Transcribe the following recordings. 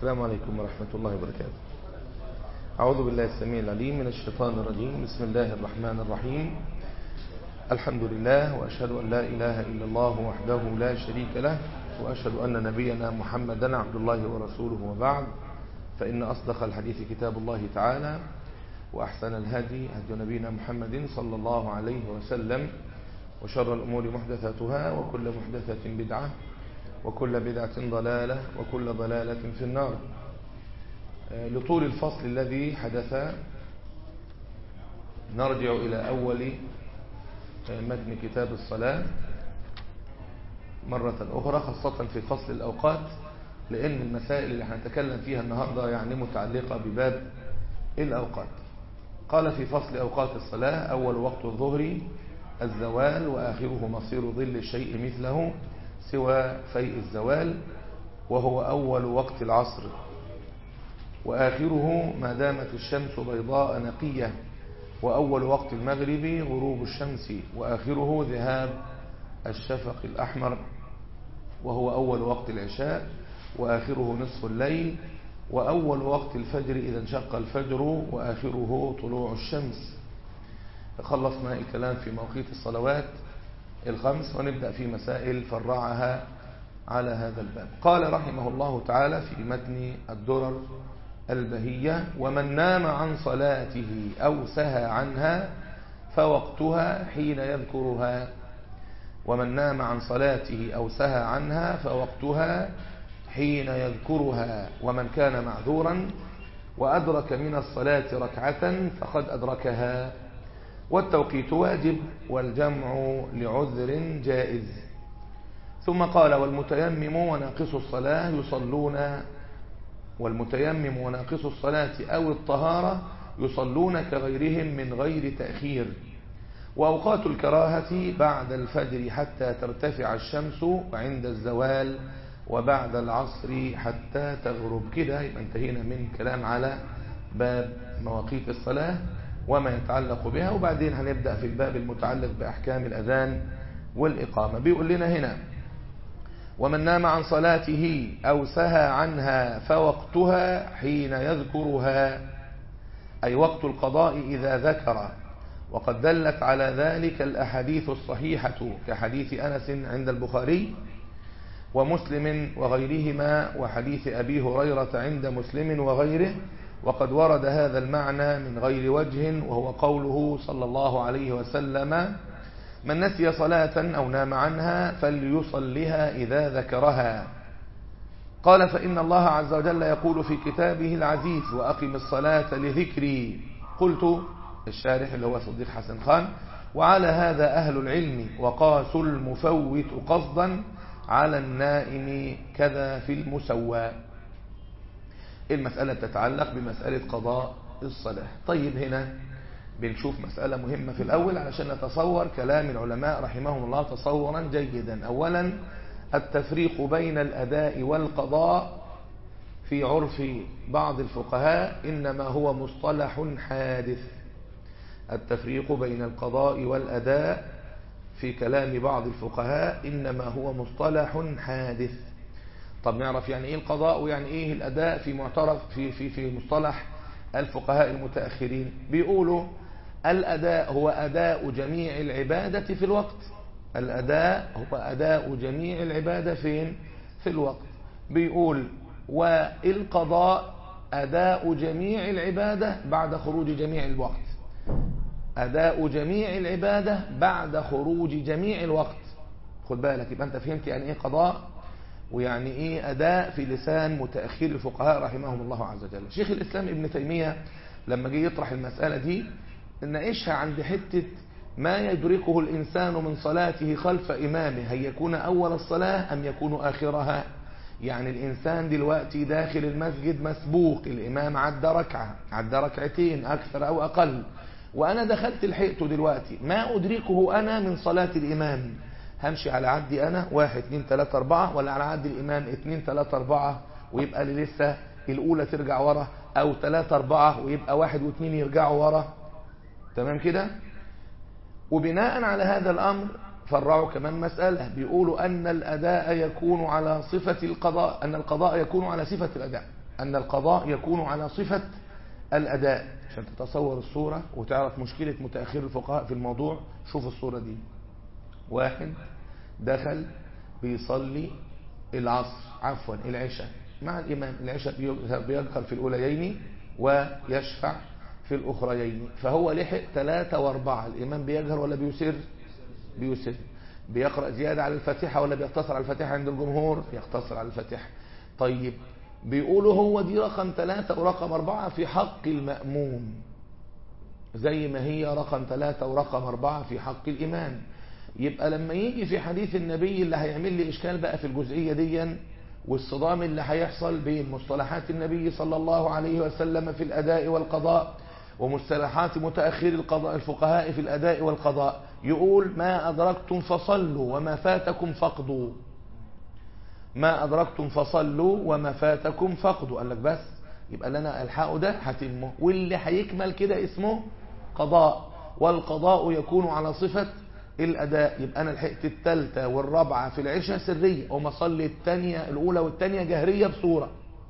السلام عليكم ورحمة الله وبركاته أعوذ بالله السميع العليم من الشيطان الرجيم بسم الله الرحمن الرحيم الحمد لله وأشهد أن لا إله إلا الله وحده لا شريك له وأشهد أن نبينا محمدا عبد الله ورسوله وبعد فإن أصدق الحديث كتاب الله تعالى وأحسن الهدي هدي نبينا محمد صلى الله عليه وسلم وشر الأمور محدثاتها وكل محدثة بدعة وكل بدعة ضلالة وكل ضلالة في النار لطول الفصل الذي حدث نرجع إلى أول متن كتاب الصلاة مرة أخرى خاصة في فصل الأوقات لأن المسائل اللي هنتكلم فيها النهاردة يعني متعلقة بباب الأوقات قال في فصل أوقات الصلاة أول وقت الظهر الزوال وآخره مصير ظل الشيء مثله سوى فيء الزوال وهو أول وقت العصر وآخره ما دامت الشمس بيضاء نقية وأول وقت المغرب غروب الشمس وآخره ذهاب الشفق الأحمر وهو أول وقت العشاء وآخره نصف الليل وأول وقت الفجر إذا انشق الفجر وآخره طلوع الشمس خلصنا الكلام في مواقيت الصلوات الخمس ونبدأ في مسائل فرعها على هذا الباب قال رحمه الله تعالى في متن الدرر البهية ومن نام عن صلاته أو سهى عنها فوقتها حين يذكرها ومن نام عن صلاته أو سهى عنها فوقتها حين يذكرها ومن كان معذورا وأدرك من الصلاة ركعة فقد أدركها والتوقيت واجب والجمع لعذر جائز ثم قال والمتيمم وناقص الصلاة يصلون والمتيمم وناقص الصلاة أو الطهارة يصلون كغيرهم من غير تأخير وأوقات الكراهة بعد الفجر حتى ترتفع الشمس وعند الزوال وبعد العصر حتى تغرب كده يبقى انتهينا من كلام على باب مواقيت الصلاة وما يتعلق بها وبعدين هنبدأ في الباب المتعلق بأحكام الأذان والإقامة بيقول لنا هنا ومن نام عن صلاته أو سهى عنها فوقتها حين يذكرها أي وقت القضاء إذا ذكر وقد دلت على ذلك الأحاديث الصحيحة كحديث أنس عند البخاري ومسلم وغيرهما وحديث أبي هريرة عند مسلم وغيره وقد ورد هذا المعنى من غير وجه وهو قوله صلى الله عليه وسلم من نسي صلاة أو نام عنها فليصلها إذا ذكرها قال فإن الله عز وجل يقول في كتابه العزيز وأقم الصلاة لذكري قلت الشارح اللي هو صديق حسن خان وعلى هذا أهل العلم وقاسوا المفوت قصدا على النائم كذا في المسوى المسألة تتعلق بمسألة قضاء الصلاة طيب هنا بنشوف مسألة مهمة في الأول علشان نتصور كلام العلماء رحمهم الله تصورا جيدا أولا التفريق بين الأداء والقضاء في عرف بعض الفقهاء إنما هو مصطلح حادث التفريق بين القضاء والأداء في كلام بعض الفقهاء إنما هو مصطلح حادث طب نعرف يعني ايه القضاء ويعني ايه الاداء في معترف في في في مصطلح الفقهاء المتاخرين بيقولوا الاداء هو اداء جميع العباده في الوقت الاداء هو اداء جميع العباده فين في الوقت بيقول والقضاء اداء جميع العباده بعد خروج جميع الوقت اداء جميع العباده بعد خروج جميع الوقت خد بالك يبقى انت فهمت يعني ايه قضاء ويعني ايه اداء في لسان متاخر الفقهاء رحمهم الله عز وجل شيخ الاسلام ابن تيميه لما جه يطرح المساله دي ناقشها عند حته ما يدركه الانسان من صلاته خلف امامه هل يكون اول الصلاه ام يكون اخرها يعني الانسان دلوقتي داخل المسجد مسبوق الامام عدى ركعه عدى ركعتين اكثر او اقل وانا دخلت لحقته دلوقتي ما ادركه انا من صلاه الامام همشي على عدي انا واحد اتنين تلاتة اربعة ولا على عدي الامام اتنين تلاتة اربعة ويبقى لي لسه الاولى ترجع ورا او تلاتة اربعة ويبقى واحد واتنين يرجعوا ورا تمام كده وبناء على هذا الامر فرعوا كمان مسألة بيقولوا ان الاداء يكون على صفة القضاء ان القضاء يكون على صفة الاداء أن القضاء يكون على صفة الأداء عشان تتصور الصورة وتعرف مشكلة متأخر الفقهاء في الموضوع شوف الصورة دي واحد دخل بيصلي العصر عفوا العشاء مع الإمام العشاء بيجهر في الأوليين ويشفع في الأخريين فهو لحق ثلاثة واربعة الإمام بيجهر ولا بيسر بيسر بيقرأ زيادة على الفاتحة ولا بيقتصر على الفاتحة عند الجمهور بيقتصر على الفاتحة طيب بيقولوا هو دي رقم ثلاثة ورقم أربعة في حق المأموم زي ما هي رقم ثلاثة ورقم أربعة في حق الإمام يبقى لما يجي في حديث النبي اللي هيعمل لي إشكال بقى في الجزئية دي والصدام اللي هيحصل بين مصطلحات النبي صلى الله عليه وسلم في الأداء والقضاء ومصطلحات متأخر القضاء الفقهاء في الأداء والقضاء يقول ما أدركتم فصلوا وما فاتكم فقدوا ما أدركتم فصلوا وما فاتكم فقدوا قال لك بس يبقى لنا الحق ده هتمه واللي هيكمل كده اسمه قضاء والقضاء يكون على صفة الأداء يبقى أنا لحقت التالتة والرابعة في العشاء سرية وما صلي التانية الأولى والتانية جهرية بصورة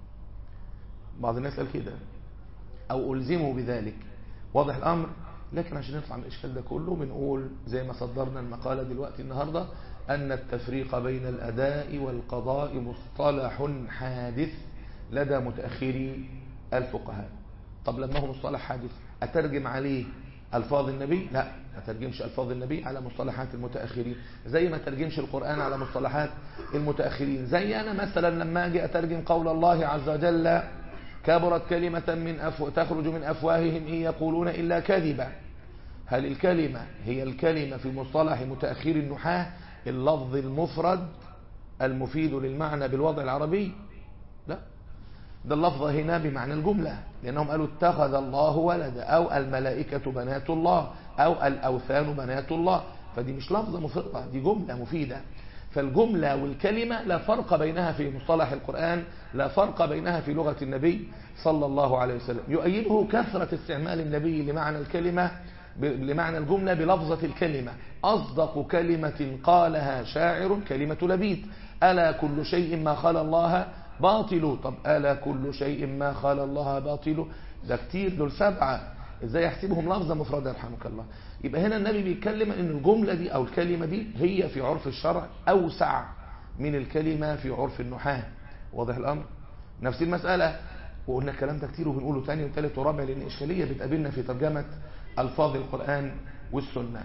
بعض الناس قال كده أو ألزموا بذلك واضح الأمر لكن عشان نطلع من الإشكال ده كله بنقول زي ما صدرنا المقالة دلوقتي النهاردة أن التفريق بين الأداء والقضاء مصطلح حادث لدى متأخري الفقهاء طب لما هو مصطلح حادث أترجم عليه ألفاظ النبي لا ما ترجمش ألفاظ النبي على مصطلحات المتأخرين زي ما ترجمش القرآن على مصطلحات المتأخرين زي أنا مثلا لما أجي أترجم قول الله عز وجل كبرت كلمة من أفو تخرج من أفواههم إن يقولون إلا كذبا هل الكلمة هي الكلمة في مصطلح متأخر النحاة اللفظ المفرد المفيد للمعنى بالوضع العربي لا ده اللفظ هنا بمعنى الجملة لأنهم قالوا اتخذ الله ولدا أو الملائكة بنات الله أو الأوثان بنات الله فدي مش لفظة مفردة دي جملة مفيدة فالجملة والكلمة لا فرق بينها في مصطلح القرآن لا فرق بينها في لغة النبي صلى الله عليه وسلم يؤيده كثرة استعمال النبي لمعنى الكلمة لمعنى الجملة بلفظة الكلمة أصدق كلمة قالها شاعر كلمة لبيد ألا كل شيء ما خلى الله باطل طب ألا كل شيء ما خلى الله باطل ده كتير دول سبعة ازاي يحسبهم لفظة مفردة يرحمك الله يبقى هنا النبي بيتكلم ان الجملة دي او الكلمة دي هي في عرف الشرع اوسع من الكلمة في عرف النحاة واضح الامر نفس المسألة وقلنا الكلام ده كتير وبنقوله تاني وتالت ورابع لان اشكالية بتقابلنا في ترجمة الفاظ القرآن والسنة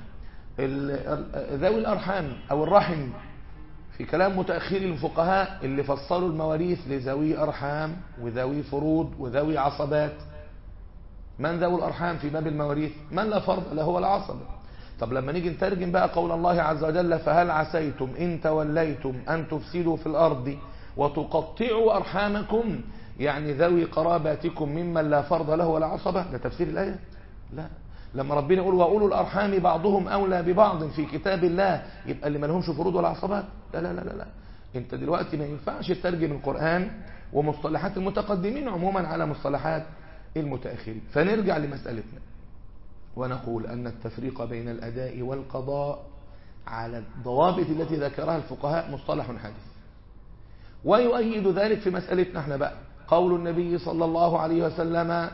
ذوي الارحام او الرحم في كلام متأخري الفقهاء اللي فصلوا المواريث لذوي أرحام وذوي فروض وذوي عصبات من ذوي الأرحام في باب المواريث من لا فرض له ولا عصبة طب لما نيجي نترجم بقى قول الله عز وجل فهل عسيتم إن توليتم أن تفسدوا في الأرض وتقطعوا أرحامكم يعني ذوي قراباتكم ممن لا فرض له ولا عصبة ده تفسير الآية لا لما ربنا يقول وأولو الأرحام بعضهم أولى ببعض في كتاب الله يبقى اللي ما لهمش فروض ولا عصبات لا لا لا لا, لا. انت دلوقتي ما ينفعش تترجم القرآن ومصطلحات المتقدمين عموما على مصطلحات المتأخرين فنرجع لمسألتنا ونقول أن التفريق بين الأداء والقضاء على الضوابط التي ذكرها الفقهاء مصطلح حديث ويؤيد ذلك في مسألتنا احنا بقى قول النبي صلى الله عليه وسلم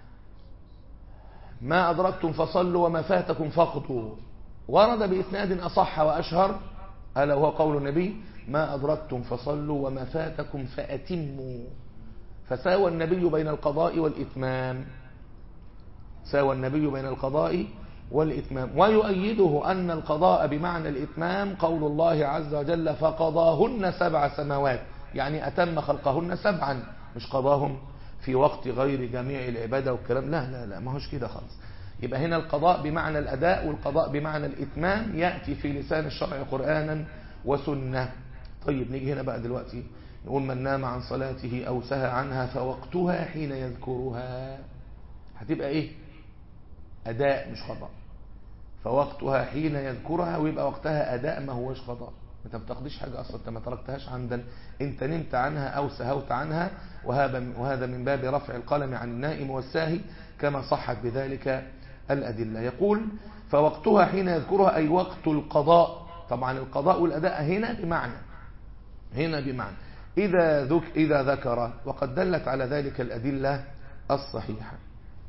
ما أدركتم فصلوا وما فاتكم فقدوا ورد بإسناد أصح وأشهر ألا وهو قول النبي ما أدركتم فصلوا وما فاتكم فأتموا فساوى النبي بين القضاء والإتمام ساوى النبي بين القضاء والإتمام ويؤيده أن القضاء بمعنى الإتمام قول الله عز وجل فقضاهن سبع سماوات يعني أتم خلقهن سبعا مش قضاهم في وقت غير جميع العبادة والكلام لا لا لا ما هوش كده خالص يبقى هنا القضاء بمعنى الأداء والقضاء بمعنى الإتمام يأتي في لسان الشرع قرآنا وسنة طيب نيجي هنا بقى دلوقتي نقول من نام عن صلاته أو سهى عنها فوقتها حين يذكرها هتبقى إيه أداء مش قضاء فوقتها حين يذكرها ويبقى وقتها أداء ما هوش قضاء انت ما بتقضيش حاجة اصلا انت ما تركتهاش عمدا انت نمت عنها او سهوت عنها وهذا من باب رفع القلم عن النائم والساهي كما صحت بذلك الأدلة يقول فوقتها حين يذكرها أي وقت القضاء طبعا القضاء والأداء هنا بمعنى هنا بمعنى إذا, ذك إذا ذكر وقد دلت على ذلك الأدلة الصحيحة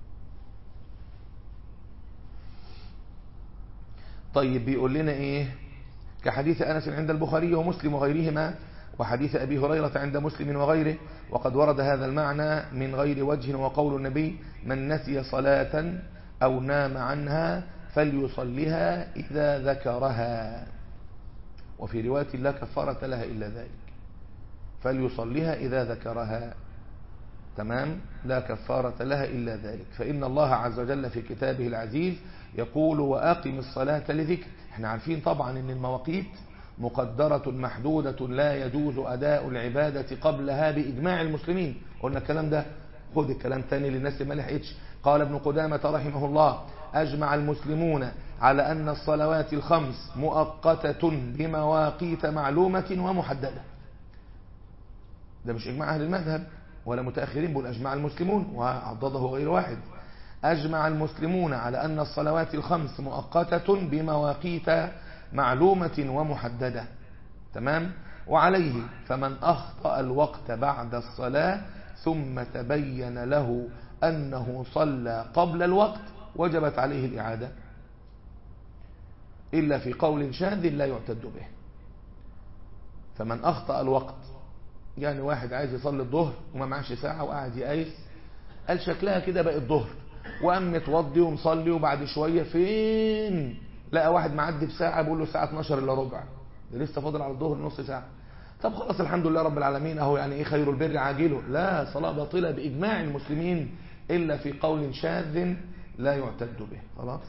طيب بيقول لنا إيه كحديث أنس عند البخاري ومسلم وغيرهما وحديث أبي هريرة عند مسلم وغيره وقد ورد هذا المعنى من غير وجه وقول النبي من نسي صلاة أو نام عنها فليصلها إذا ذكرها وفي رواية لا كفارة لها إلا ذلك فليصليها إذا ذكرها تمام لا كفارة لها إلا ذلك فإن الله عز وجل في كتابه العزيز يقول وأقم الصلاة لذكر احنا عارفين طبعا ان المواقيت مقدرة محدودة لا يجوز أداء العبادة قبلها بإجماع المسلمين قلنا الكلام ده خد الكلام تاني للناس اللي ما لحقتش قال ابن قدامة رحمه الله أجمع المسلمون على أن الصلوات الخمس مؤقتة بمواقيت معلومة ومحددة ده مش إجماع أهل المذهب ولا متأخرين بل أجمع المسلمون وعضده غير واحد أجمع المسلمون على أن الصلوات الخمس مؤقتة بمواقيت معلومة ومحددة تمام وعليه فمن أخطأ الوقت بعد الصلاة ثم تبين له أنه صلى قبل الوقت وجبت عليه الإعادة إلا في قول شاذ لا يعتد به فمن أخطأ الوقت يعني واحد عايز يصلي الظهر وما معاش ساعة وقاعد يقايس قال شكلها كده بقت ظهر وقام متوضي ومصلي وبعد شوية فين لقى واحد معدي بساعة بيقول له الساعة 12 الا ربع ده لسه فاضل على الظهر نص ساعة طب خلاص الحمد لله رب العالمين اهو يعني ايه خير البر عاجله لا صلاة باطلة بإجماع المسلمين إلا في قول شاذ لا يعتد به خلاص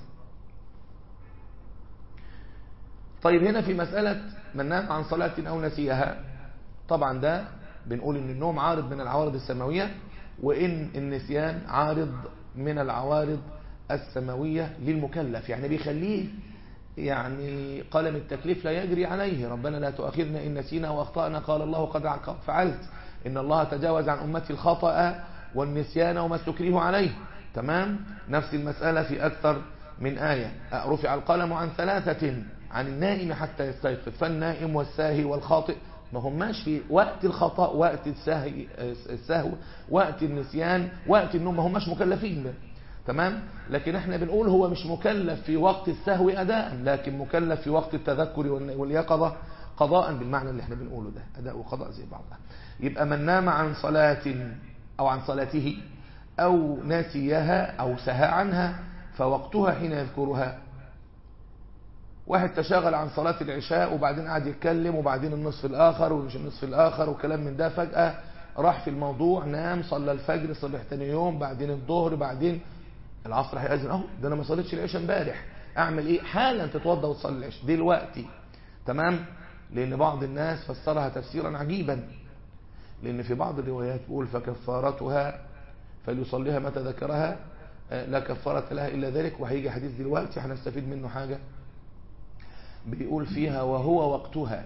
طيب هنا في مسألة من نام عن صلاة أو نسيها طبعا ده بنقول ان النوم عارض من العوارض السماوية وان النسيان عارض من العوارض السماوية للمكلف يعني بيخليه يعني قلم التكليف لا يجري عليه ربنا لا تؤاخذنا إن نسينا وأخطأنا قال الله قد فعلت إن الله تجاوز عن أمتي الخطأ والنسيان وما استكريه عليه تمام نفس المسألة في أكثر من آية رفع القلم عن ثلاثة عن النائم حتى يستيقظ فالنائم والساهي والخاطئ ما هماش في وقت الخطأ وقت السهو, السهو وقت النسيان وقت النوم ما هماش مكلفين به تمام لكن احنا بنقول هو مش مكلف في وقت السهو أداء لكن مكلف في وقت التذكر واليقظة قضاء بالمعنى اللي احنا بنقوله ده أداء وقضاء زي بعضها يبقى من نام عن صلاة أو عن صلاته أو ناسيها أو سهى عنها فوقتها حين يذكرها واحد تشاغل عن صلاة العشاء وبعدين قعد يتكلم وبعدين النصف الآخر ومش النصف الآخر وكلام من ده فجأة راح في الموضوع نام صلى الفجر صبح تاني يوم بعدين الظهر بعدين العصر هيأذن اهو ده انا ما صليتش العشاء امبارح اعمل ايه حالا تتوضى وتصلي العشاء دلوقتي تمام لان بعض الناس فسرها تفسيرا عجيبا لان في بعض الروايات بيقول فكفارتها فليصليها متى ذكرها لا كفارة لها إلا ذلك وهيجي حديث دلوقتي هنستفيد منه حاجة بيقول فيها وهو وقتها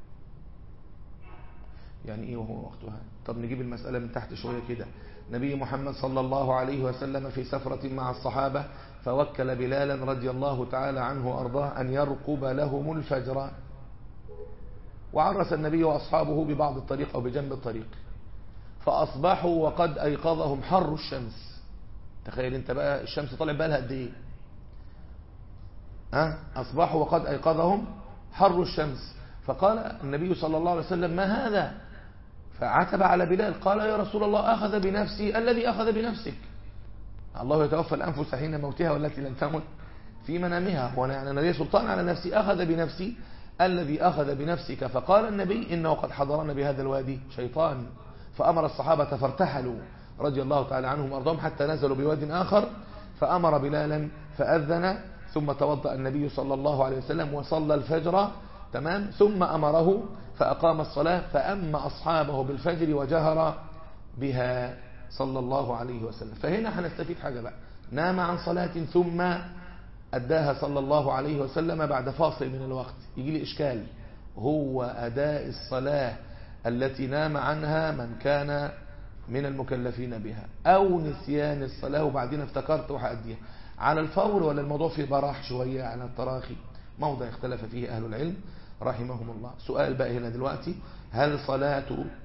يعني ايه وهو وقتها طب نجيب المسألة من تحت شوية كده نبي محمد صلى الله عليه وسلم في سفرة مع الصحابة فوكل بلالا رضي الله تعالى عنه وأرضاه أن يرقب لهم الفجر وعرس النبي وأصحابه ببعض الطريق أو بجنب الطريق فأصبحوا وقد أيقظهم حر الشمس تخيل انت بقى الشمس طالع بقى لها قد ايه ها أصبحوا وقد أيقظهم حر الشمس فقال النبي صلى الله عليه وسلم ما هذا فعتب على بلال قال يا رسول الله أخذ بنفسي الذي أخذ بنفسك الله يتوفى الأنفس حين موتها والتي لم تمت في منامها وانا يعني أنا لي سلطان على نفسي أخذ بنفسي الذي أخذ بنفسك فقال النبي إنه قد حضرنا بهذا الوادي شيطان فأمر الصحابة فارتحلوا رضي الله تعالى عنهم وأرضهم حتى نزلوا بواد آخر فأمر بلالا فأذن ثم توضأ النبي صلى الله عليه وسلم وصلى الفجر تمام ثم أمره فأقام الصلاة فأما أصحابه بالفجر وجهر بها صلى الله عليه وسلم فهنا هنستفيد حاجة بقى نام عن صلاة ثم أداها صلى الله عليه وسلم بعد فاصل من الوقت يجي لي إشكال هو أداء الصلاة التي نام عنها من كان من المكلفين بها أو نسيان الصلاة وبعدين افتكرت وهأديها على الفور ولا الموضوع فيه براح شوية على التراخي موضع اختلف فيه أهل العلم رحمهم الله سؤال بقى هنا دلوقتي هل صلاة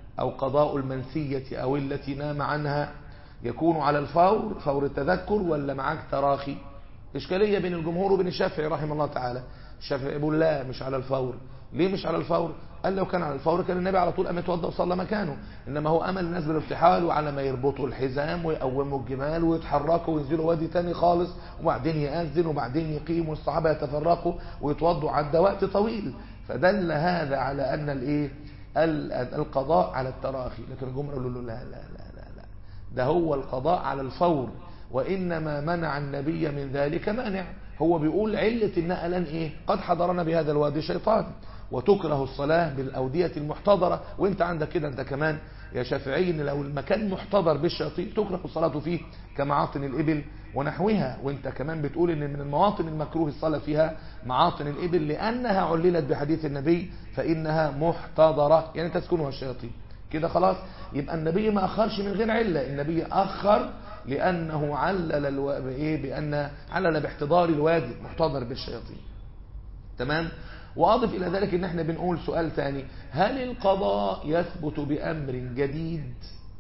أو قضاء المنسية أو التي نام عنها يكون على الفور فور التذكر ولا معاك تراخي إشكالية بين الجمهور وبين الشافعي رحمه الله تعالى الشافعي يقول لا مش على الفور ليه مش على الفور قال لو كان على الفور كان النبي على طول قام يتوضا وصلى مكانه انما هو امل الناس بالارتحال وعلى ما يربطوا الحزام ويقوموا الجمال ويتحركوا وينزلوا وادي تاني خالص وبعدين يأذن وبعدين يقيم والصحابه يتفرقوا ويتوضوا عدى وقت طويل فدل هذا على ان الايه القضاء على التراخي لكن الجمهور قالوا له لا لا لا لا لا ده هو القضاء على الفور وانما منع النبي من ذلك مانع هو بيقول علة النقلان ايه قد حضرنا بهذا الوادي شيطان وتكره الصلاة بالأودية المحتضرة وانت عندك كده انت كمان يا شافعي ان لو المكان محتضر بالشياطين تكره الصلاة فيه كمعاطن الإبل ونحوها وانت كمان بتقول ان من المواطن المكروه الصلاة فيها معاطن الإبل لأنها عللت بحديث النبي فإنها محتضرة يعني تسكنها الشياطين كده خلاص يبقى النبي ما أخرش من غير علة النبي أخر لأنه علل الو... إيه بأن علل باحتضار الوادي محتضر بالشياطين تمام وأضف إلى ذلك إن احنا بنقول سؤال ثاني هل القضاء يثبت بأمر جديد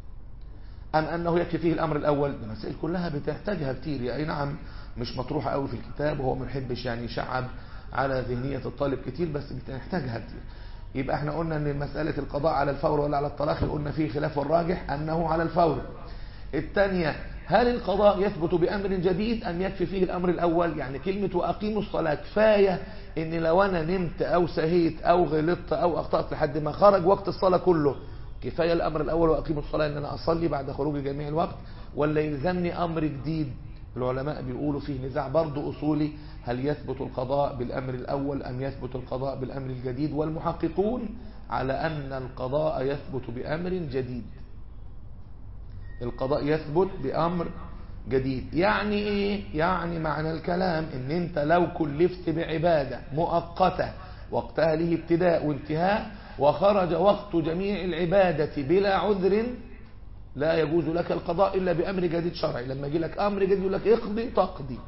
أم أنه يكفي فيه الأمر الأول ده مسائل كلها بتحتاجها كتير يعني نعم مش مطروحة قوي في الكتاب وهو ما يحبش يعني يشعب على ذهنية الطالب كتير بس بتحتاجها كتير يبقى احنا قلنا ان مسألة القضاء على الفور ولا على الطلاق قلنا فيه خلاف الراجح أنه على الفور الثانية هل القضاء يثبت بأمر جديد أم يكفي فيه الأمر الأول يعني كلمة وأقيموا الصلاة كفاية إن لو أنا نمت أو سهيت أو غلطت أو أخطأت لحد ما خرج وقت الصلاة كله كفاية الأمر الأول وأقيموا الصلاة إن أنا أصلي بعد خروج جميع الوقت ولا يلزمني أمر جديد العلماء بيقولوا فيه نزاع برضه أصولي هل يثبت القضاء بالأمر الأول أم يثبت القضاء بالأمر الجديد والمحققون على أن القضاء يثبت بأمر جديد القضاء يثبت بأمر جديد يعني ايه يعني معنى الكلام ان انت لو كلفت بعبادة مؤقتة وقتها له ابتداء وانتهاء وخرج وقت جميع العبادة بلا عذر لا يجوز لك القضاء إلا بأمر جديد شرعي لما يجي لك أمر جديد يقول لك اقضي تقضي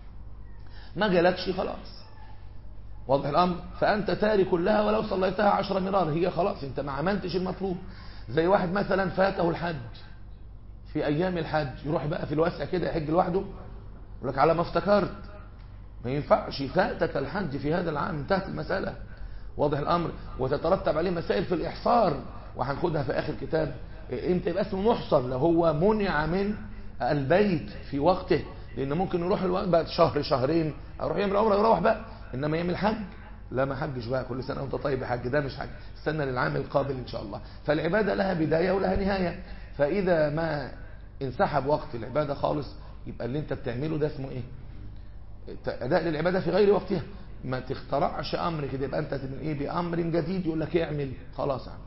ما جالكش خلاص واضح الأمر فأنت تارك لها ولو صليتها عشر مرار هي خلاص انت ما عملتش المطلوب زي واحد مثلا فاته الحج في أيام الحج يروح بقى في الواسع كده يحج لوحده يقول لك على ما افتكرت ما ينفعش فاتك الحج في هذا العام انتهت المسألة واضح الأمر وتترتب عليه مسائل في الإحصار وهناخدها في آخر كتاب امتى يبقى اسمه محصر لو هو منع من البيت في وقته لأن ممكن يروح الوقت بعد شهر شهرين أروح يعمل عمره يروح بقى إنما يعمل حج لا ما حجش بقى كل سنة وانت طيب حج ده مش حج استنى للعام القابل إن شاء الله فالعبادة لها بداية ولها نهاية فإذا ما انسحب وقت العبادة خالص يبقى اللي انت بتعمله ده اسمه ايه اداء للعبادة في غير وقتها ما تخترعش امر كده يبقى انت من ايه بامر جديد يقول لك اعمل خلاص اعمل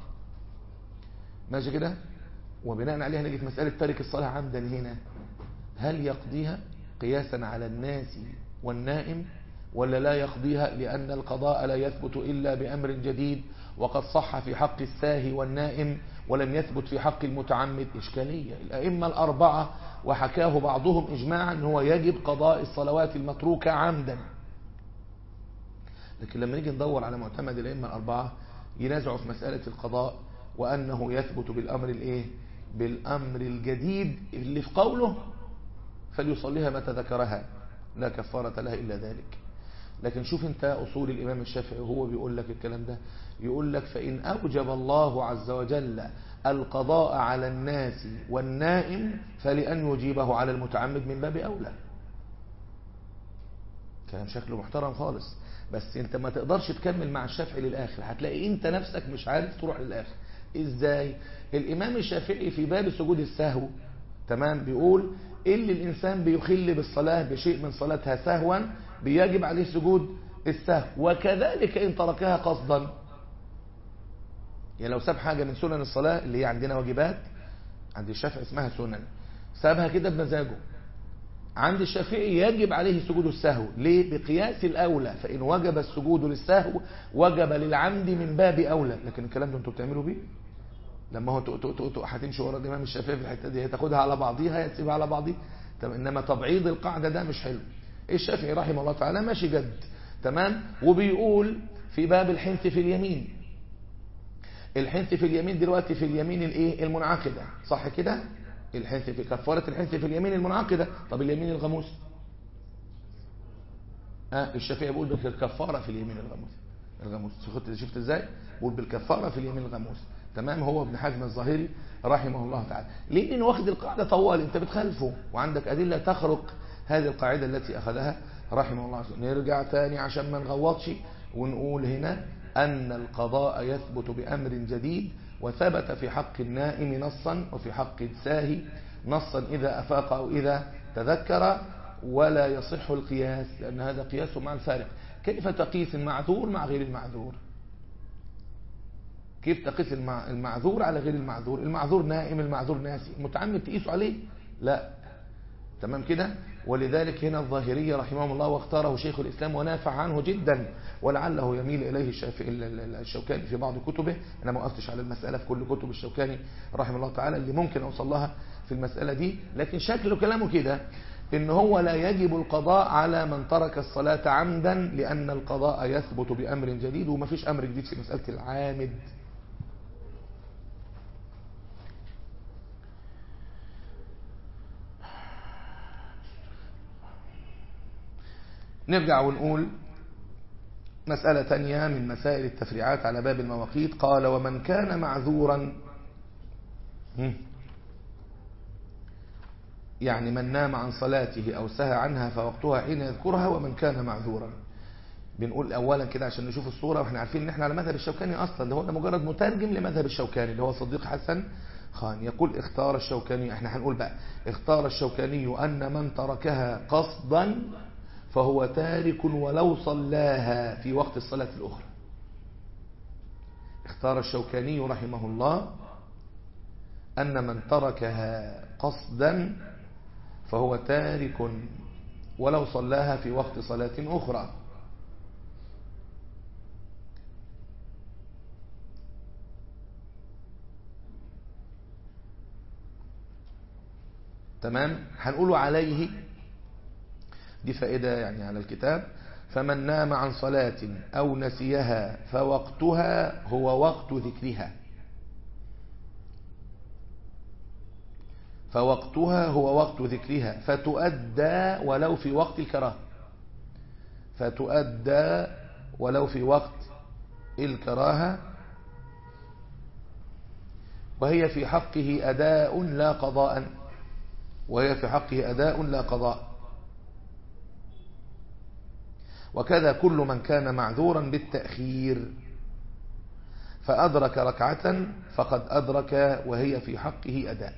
ماشي كده وبناء عليها نجي في مسألة تارك الصلاة عمدا هنا هل يقضيها قياسا على الناس والنائم ولا لا يقضيها لأن القضاء لا يثبت إلا بأمر جديد وقد صح في حق الساهي والنائم ولم يثبت في حق المتعمد إشكالية الأئمة الأربعة وحكاه بعضهم إجماعا هو يجب قضاء الصلوات المتروكة عمدا لكن لما نيجي ندور على معتمد الأئمة الأربعة ينازعوا في مسألة القضاء وأنه يثبت بالأمر الإيه بالأمر الجديد اللي في قوله فليصليها متى ذكرها لا كفارة لها إلا ذلك لكن شوف انت أصول الإمام الشافعي وهو بيقول لك الكلام ده يقول لك فإن أوجب الله عز وجل القضاء على الناس والنائم فلأن يجيبه على المتعمد من باب أولى كلام شكله محترم خالص بس انت ما تقدرش تكمل مع الشافعي للآخر هتلاقي انت نفسك مش عارف تروح للآخر ازاي الإمام الشافعي في باب سجود السهو تمام بيقول اللي الإنسان بيخل بالصلاة بشيء من صلاتها سهوا بيجب عليه سجود السهو وكذلك إن تركها قصدا يعني لو ساب حاجة من سنن الصلاة اللي هي عندنا واجبات عند الشافعي اسمها سنن سابها كده بمزاجه عند الشافعي يجب عليه سجود السهو ليه بقياس الأولى فإن وجب السجود للسهو وجب للعمد من باب أولى لكن الكلام ده انتوا بتعملوا بيه لما هو هتمشي ورا الإمام الشافعي في الحتة دي هتاخدها على بعضيها هتسيبها على بعضيها طب إنما تبعيض القاعدة ده مش حلو الشافعي رحمه الله تعالى ماشي جد تمام وبيقول في باب الحنث في اليمين الحنث في اليمين دلوقتي في اليمين الايه المنعقدة صح كده الحنث في كفارة الحنث في اليمين المنعقدة طب اليمين الغموس ها الشافعي بيقول بالكفارة في اليمين الغموس الغموس شفت شفت ازاي بيقول بالكفارة في اليمين الغموس تمام هو ابن حزم الظاهري رحمه الله تعالى ليه لانه واخد القاعدة طوال انت بتخالفه وعندك ادلة تخرق هذه القاعدة التي اخذها رحمه الله نرجع تاني عشان ما نغوطش ونقول هنا أن القضاء يثبت بأمر جديد وثبت في حق النائم نصا وفي حق الساهي نصا إذا أفاق أو إذا تذكر ولا يصح القياس لأن هذا قياس مع الفارق كيف تقيس المعذور مع غير المعذور كيف تقيس المعذور على غير المعذور المعذور نائم المعذور ناسي متعمد تقيسه عليه لا تمام كده ولذلك هنا الظاهرية رحمه الله واختاره شيخ الإسلام ونافع عنه جدا ولعله يميل إليه الشوكاني في بعض كتبه أنا ما وقفتش على المسألة في كل كتب الشوكاني رحمه الله تعالى اللي ممكن أوصل لها في المسألة دي لكن شكل كلامه كده إن هو لا يجب القضاء على من ترك الصلاة عمدا لأن القضاء يثبت بأمر جديد وما فيش أمر جديد في مسألة العامد نرجع ونقول مسألة تانية من مسائل التفريعات على باب المواقيت قال ومن كان معذورا يعني من نام عن صلاته أو سهى عنها فوقتها حين يذكرها ومن كان معذورا بنقول أولا كده عشان نشوف الصورة واحنا عارفين ان احنا على مذهب الشوكاني أصلا ده هو مجرد مترجم لمذهب الشوكاني اللي هو صديق حسن خان يقول اختار الشوكاني احنا هنقول بقى اختار الشوكاني أن من تركها قصدا فهو تارك ولو صلاها في وقت الصلاة الأخرى اختار الشوكاني رحمه الله أن من تركها قصدا فهو تارك ولو صلاها في وقت صلاة أخرى تمام هنقول عليه دي فائدة يعني على الكتاب فمن نام عن صلاة أو نسيها فوقتها هو وقت ذكرها فوقتها هو وقت ذكرها فتؤدى ولو في وقت الكراهه فتؤدى ولو في وقت الكراهة وهي في حقه أداء لا قضاء وهي في حقه أداء لا قضاء وكذا كل من كان معذورا بالتأخير فأدرك ركعة فقد أدرك وهي في حقه أداء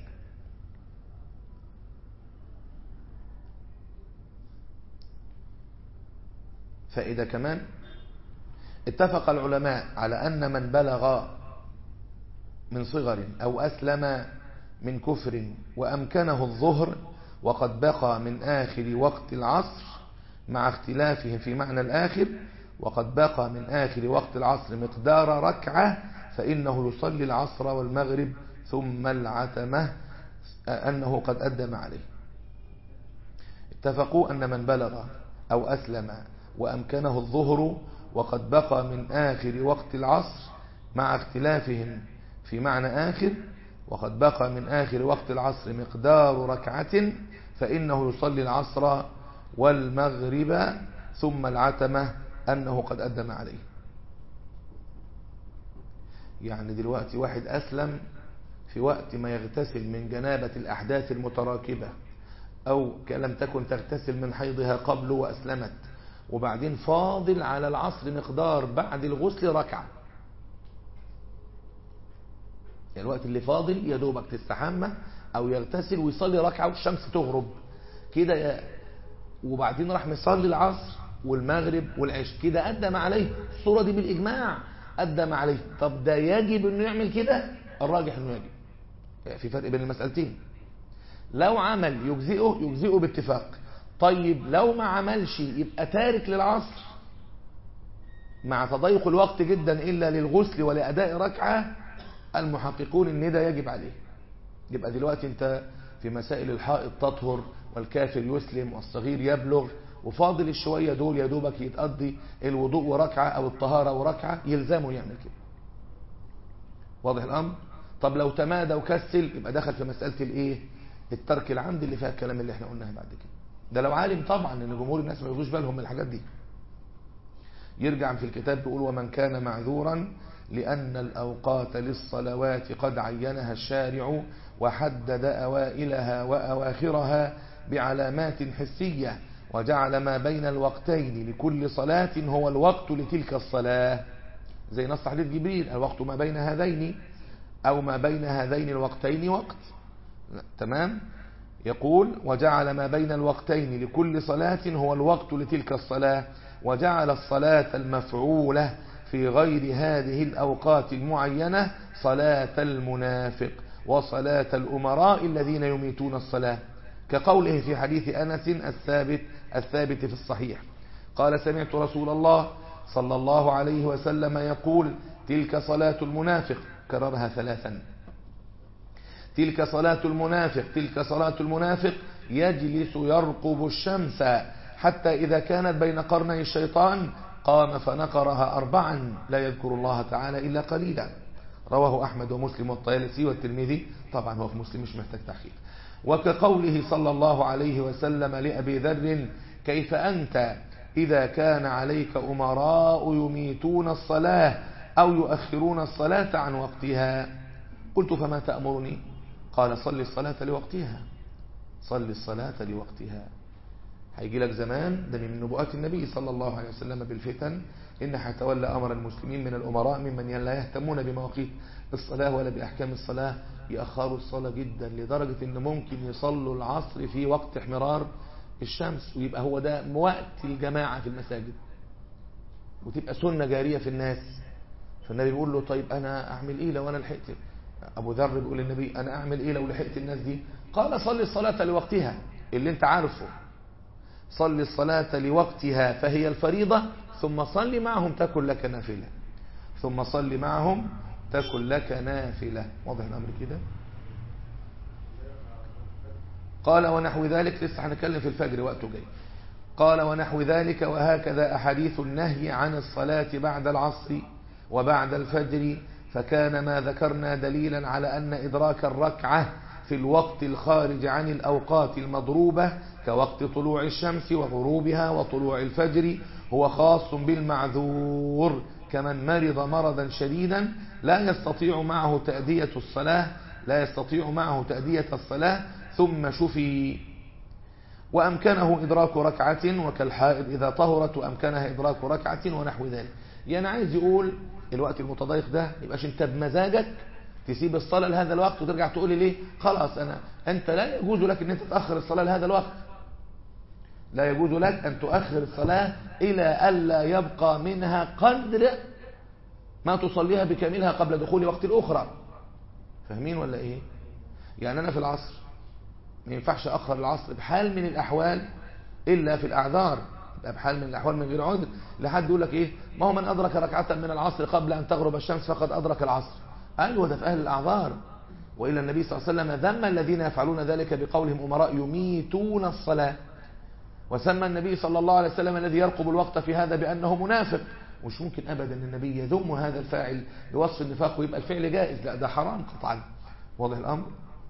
فإذا كمان اتفق العلماء على أن من بلغ من صغر أو أسلم من كفر وأمكنه الظهر وقد بقى من آخر وقت العصر مع اختلافهم في معنى الآخر وقد بقى من آخر وقت العصر مقدار ركعة فإنه يصلي العصر والمغرب ثم العتمة أنه قد أدم عليه اتفقوا أن من بلغ أو أسلم وأمكنه الظهر وقد بقى من آخر وقت العصر مع اختلافهم في معنى آخر وقد بقى من آخر وقت العصر مقدار ركعة فإنه يصلي العصر والمغرب ثم العتمة أنه قد أدم عليه يعني دلوقتي واحد أسلم في وقت ما يغتسل من جنابة الأحداث المتراكبة أو لم تكن تغتسل من حيضها قبل وأسلمت وبعدين فاضل على العصر مقدار بعد الغسل ركعة يعني الوقت اللي فاضل يا دوبك تستحمى أو يغتسل ويصلي ركعة والشمس تغرب كده وبعدين راح مصلي العصر والمغرب والعشاء كده قدم عليه الصورة دي بالإجماع قدم عليه طب ده يجب انه يعمل كده الراجح انه يجب في فرق بين المسألتين لو عمل يجزئه يجزئه باتفاق طيب لو ما عملش يبقى تارك للعصر مع تضيق الوقت جدا إلا للغسل ولأداء ركعة المحققون ان ده يجب عليه يبقى دلوقتي انت في مسائل الحائط تطهر والكافر يسلم والصغير يبلغ وفاضل الشوية دول يا دوبك يتقضي الوضوء وركعة أو الطهارة وركعة يلزمه يعمل كده واضح الأمر طب لو تمادى وكسل يبقى دخل في مسألة الايه الترك العمد اللي فيها الكلام اللي احنا قلناه بعد كده ده لو عالم طبعا ان جمهور الناس ما ياخدوش بالهم من الحاجات دي يرجع في الكتاب بيقول ومن كان معذورا لأن الأوقات للصلوات قد عينها الشارع وحدد أوائلها وأواخرها بعلامات حسية وجعل ما بين الوقتين لكل صلاة هو الوقت لتلك الصلاة زي نص حديث جبريل الوقت ما بين هذين أو ما بين هذين الوقتين وقت تمام يقول وجعل ما بين الوقتين لكل صلاة هو الوقت لتلك الصلاة وجعل الصلاة المفعولة في غير هذه الأوقات المعينة صلاة المنافق وصلاة الأمراء الذين يميتون الصلاة كقوله في حديث أنس الثابت الثابت في الصحيح قال سمعت رسول الله صلى الله عليه وسلم يقول تلك صلاة المنافق كررها ثلاثا تلك صلاة المنافق تلك صلاة المنافق يجلس يرقب الشمس حتى إذا كانت بين قرني الشيطان قام فنقرها أربعا لا يذكر الله تعالى إلا قليلا رواه أحمد ومسلم والطيالسي والترمذي طبعا هو في مسلم مش محتاج تحقيق وكقوله صلى الله عليه وسلم لأبي ذر كيف أنت إذا كان عليك أمراء يميتون الصلاة أو يؤخرون الصلاة عن وقتها قلت فما تأمرني قال صل الصلاة لوقتها صل الصلاة لوقتها هيجي لك زمان ده من نبوءات النبي صلى الله عليه وسلم بالفتن إن هيتولى أمر المسلمين من الأمراء ممن لا يهتمون بمواقيت الصلاة ولا بأحكام الصلاة يأخروا الصلاة جدا لدرجة إن ممكن يصلوا العصر في وقت احمرار الشمس ويبقى هو ده وقت الجماعة في المساجد وتبقى سنة جارية في الناس فالنبي بيقول له طيب أنا أعمل إيه لو أنا لحقت أبو ذر بيقول للنبي أنا أعمل إيه لو لحقت الناس دي قال صلي الصلاة لوقتها اللي انت عارفه صل الصلاة لوقتها فهي الفريضة ثم صل معهم تكن لك نافلة ثم صل معهم تكن لك نافلة واضح الأمر كده قال ونحو ذلك لسه هنتكلم في الفجر وقته جاي قال ونحو ذلك وهكذا أحاديث النهي عن الصلاة بعد العصر وبعد الفجر فكان ما ذكرنا دليلا على أن إدراك الركعة في الوقت الخارج عن الأوقات المضروبة كوقت طلوع الشمس وغروبها وطلوع الفجر هو خاص بالمعذور كمن مرض مرضا شديدا لا يستطيع معه تأدية الصلاة لا يستطيع معه تأدية الصلاة ثم شفي وأمكنه إدراك ركعة وكالحائض إذا طهرت وأمكنها إدراك ركعة ونحو ذلك يعني عايز يقول الوقت المتضايق ده يبقاش انت بمزاجك تسيب الصلاة لهذا الوقت وترجع تقول لي ليه خلاص أنا أنت لا يجوز لك أن أنت تأخر الصلاة لهذا الوقت لا يجوز لك أن تؤخر الصلاة إلى ألا يبقى منها قدر ما تصليها بكاملها قبل دخول وقت الأخرى فاهمين ولا إيه يعني أنا في العصر ما ينفعش أخر العصر بحال من الأحوال إلا في الأعذار بحال من الأحوال من غير عذر لحد يقول لك إيه ما هو من أدرك ركعة من العصر قبل أن تغرب الشمس فقد أدرك العصر أيوة ده في أهل الأعذار وإلا النبي صلى الله عليه وسلم ذم الذين يفعلون ذلك بقولهم أمراء يميتون الصلاة وسمى النبي صلى الله عليه وسلم الذي يرقب الوقت في هذا بأنه منافق مش ممكن أبدا النبي يذم هذا الفاعل بوصف النفاق ويبقى الفعل جائز لا ده حرام قطعا واضح الأمر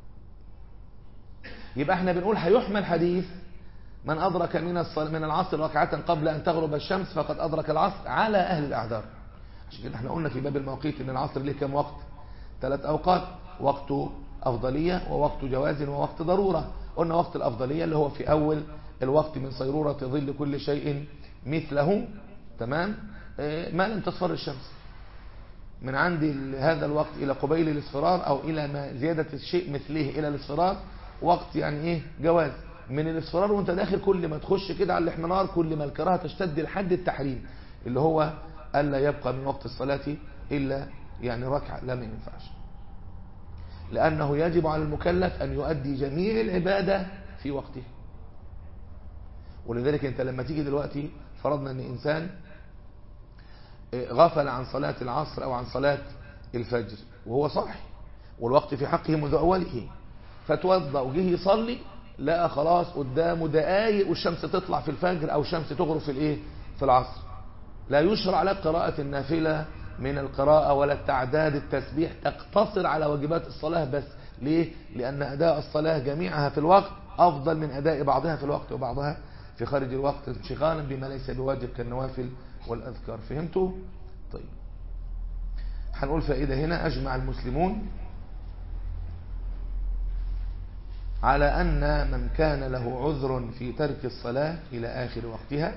يبقى احنا بنقول هيحمل حديث من أدرك من من العصر ركعة قبل أن تغرب الشمس فقد أدرك العصر على أهل الأعذار عشان كده احنا قلنا في باب المواقيت ان العصر ليه كم وقت ثلاث اوقات وقت افضليه ووقت جواز ووقت ضروره قلنا وقت الافضليه اللي هو في اول الوقت من صيروره ظل كل شيء مثله تمام ما لم تصفر الشمس من عند هذا الوقت الى قبيل الاصفرار او الى ما زياده الشيء مثله الى الاصفرار وقت يعني ايه جواز من الاصفرار وانت داخل كل ما تخش كده على الاحمرار كل ما الكراهه تشتد لحد التحريم اللي هو ألا يبقى من وقت الصلاة إلا يعني ركعة لا ما ينفعش لأنه يجب على المكلف أن يؤدي جميع العبادة في وقته ولذلك أنت لما تيجي دلوقتي فرضنا أن إنسان غفل عن صلاة العصر أو عن صلاة الفجر وهو صاحي والوقت في حقه منذ أوله فتوضأ وجه يصلي لا خلاص قدامه دقايق والشمس تطلع في الفجر أو الشمس تغرب في الإيه في العصر لا يشرع لك قراءة النافلة من القراءة ولا التعداد التسبيح تقتصر على واجبات الصلاة بس ليه؟ لأن أداء الصلاة جميعها في الوقت أفضل من أداء بعضها في الوقت وبعضها في خارج الوقت انشغالا بما ليس بواجب كالنوافل والأذكار فهمتوا؟ طيب هنقول فائدة هنا أجمع المسلمون على أن من كان له عذر في ترك الصلاة إلى آخر وقتها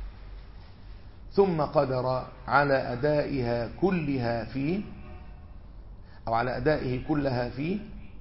ثم قدر على أدائها كلها فيه أو على أدائه كلها فيه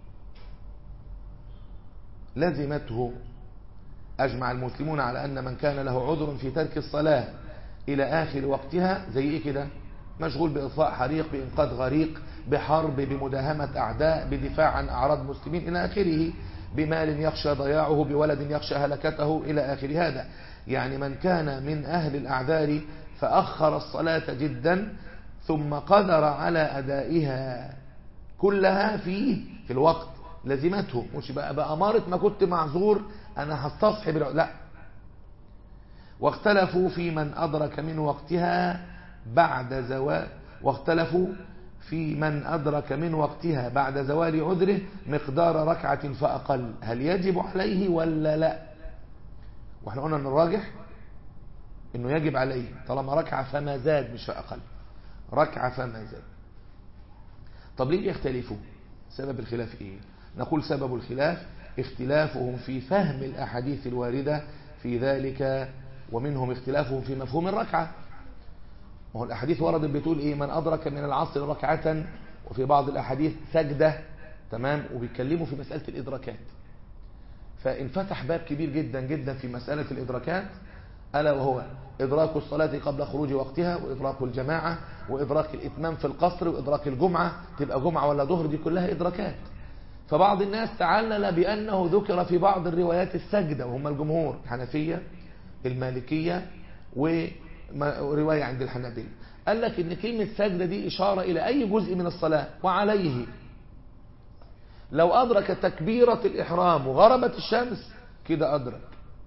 لزمته أجمع المسلمون على أن من كان له عذر في ترك الصلاة إلى آخر وقتها زي إيه كده مشغول بإطفاء حريق بإنقاذ غريق بحرب بمداهمة أعداء بدفاع عن أعراض مسلمين إلى آخره بمال يخشى ضياعه بولد يخشى هلكته إلى آخر هذا يعني من كان من أهل الأعذار فأخر الصلاة جدا ثم قدر على أدائها كلها فيه في الوقت لزمته مش بقى بأمارة ما كنت معذور أنا هستصحب لا واختلفوا في من أدرك من وقتها بعد زوال واختلفوا في من أدرك من وقتها بعد زوال عذره مقدار ركعة فأقل هل يجب عليه ولا لا واحنا قلنا ان الراجح انه يجب عليه طالما ركعة فما زاد مش فأقل ركعة فما زاد طب ليه يختلفوا سبب الخلاف ايه نقول سبب الخلاف اختلافهم في فهم الأحاديث الواردة في ذلك ومنهم اختلافهم في مفهوم الركعة وهو الأحاديث وردت بتقول إيه من أدرك من العصر ركعة وفي بعض الأحاديث سجدة تمام وبيتكلموا في مسألة الإدراكات فانفتح باب كبير جدا جدا في مسألة الإدراكات ألا وهو إدراك الصلاة قبل خروج وقتها وإدراك الجماعة وإدراك الإتمام في القصر وإدراك الجمعة تبقى جمعة ولا ظهر دي كلها إدراكات فبعض الناس تعلل بأنه ذكر في بعض الروايات السجدة وهم الجمهور الحنفية المالكية ورواية عند الحنابلة قال لك ان كلمة سجدة دي إشارة إلى أي جزء من الصلاة وعليه لو أدرك تكبيرة الإحرام وغربت الشمس كده أدرك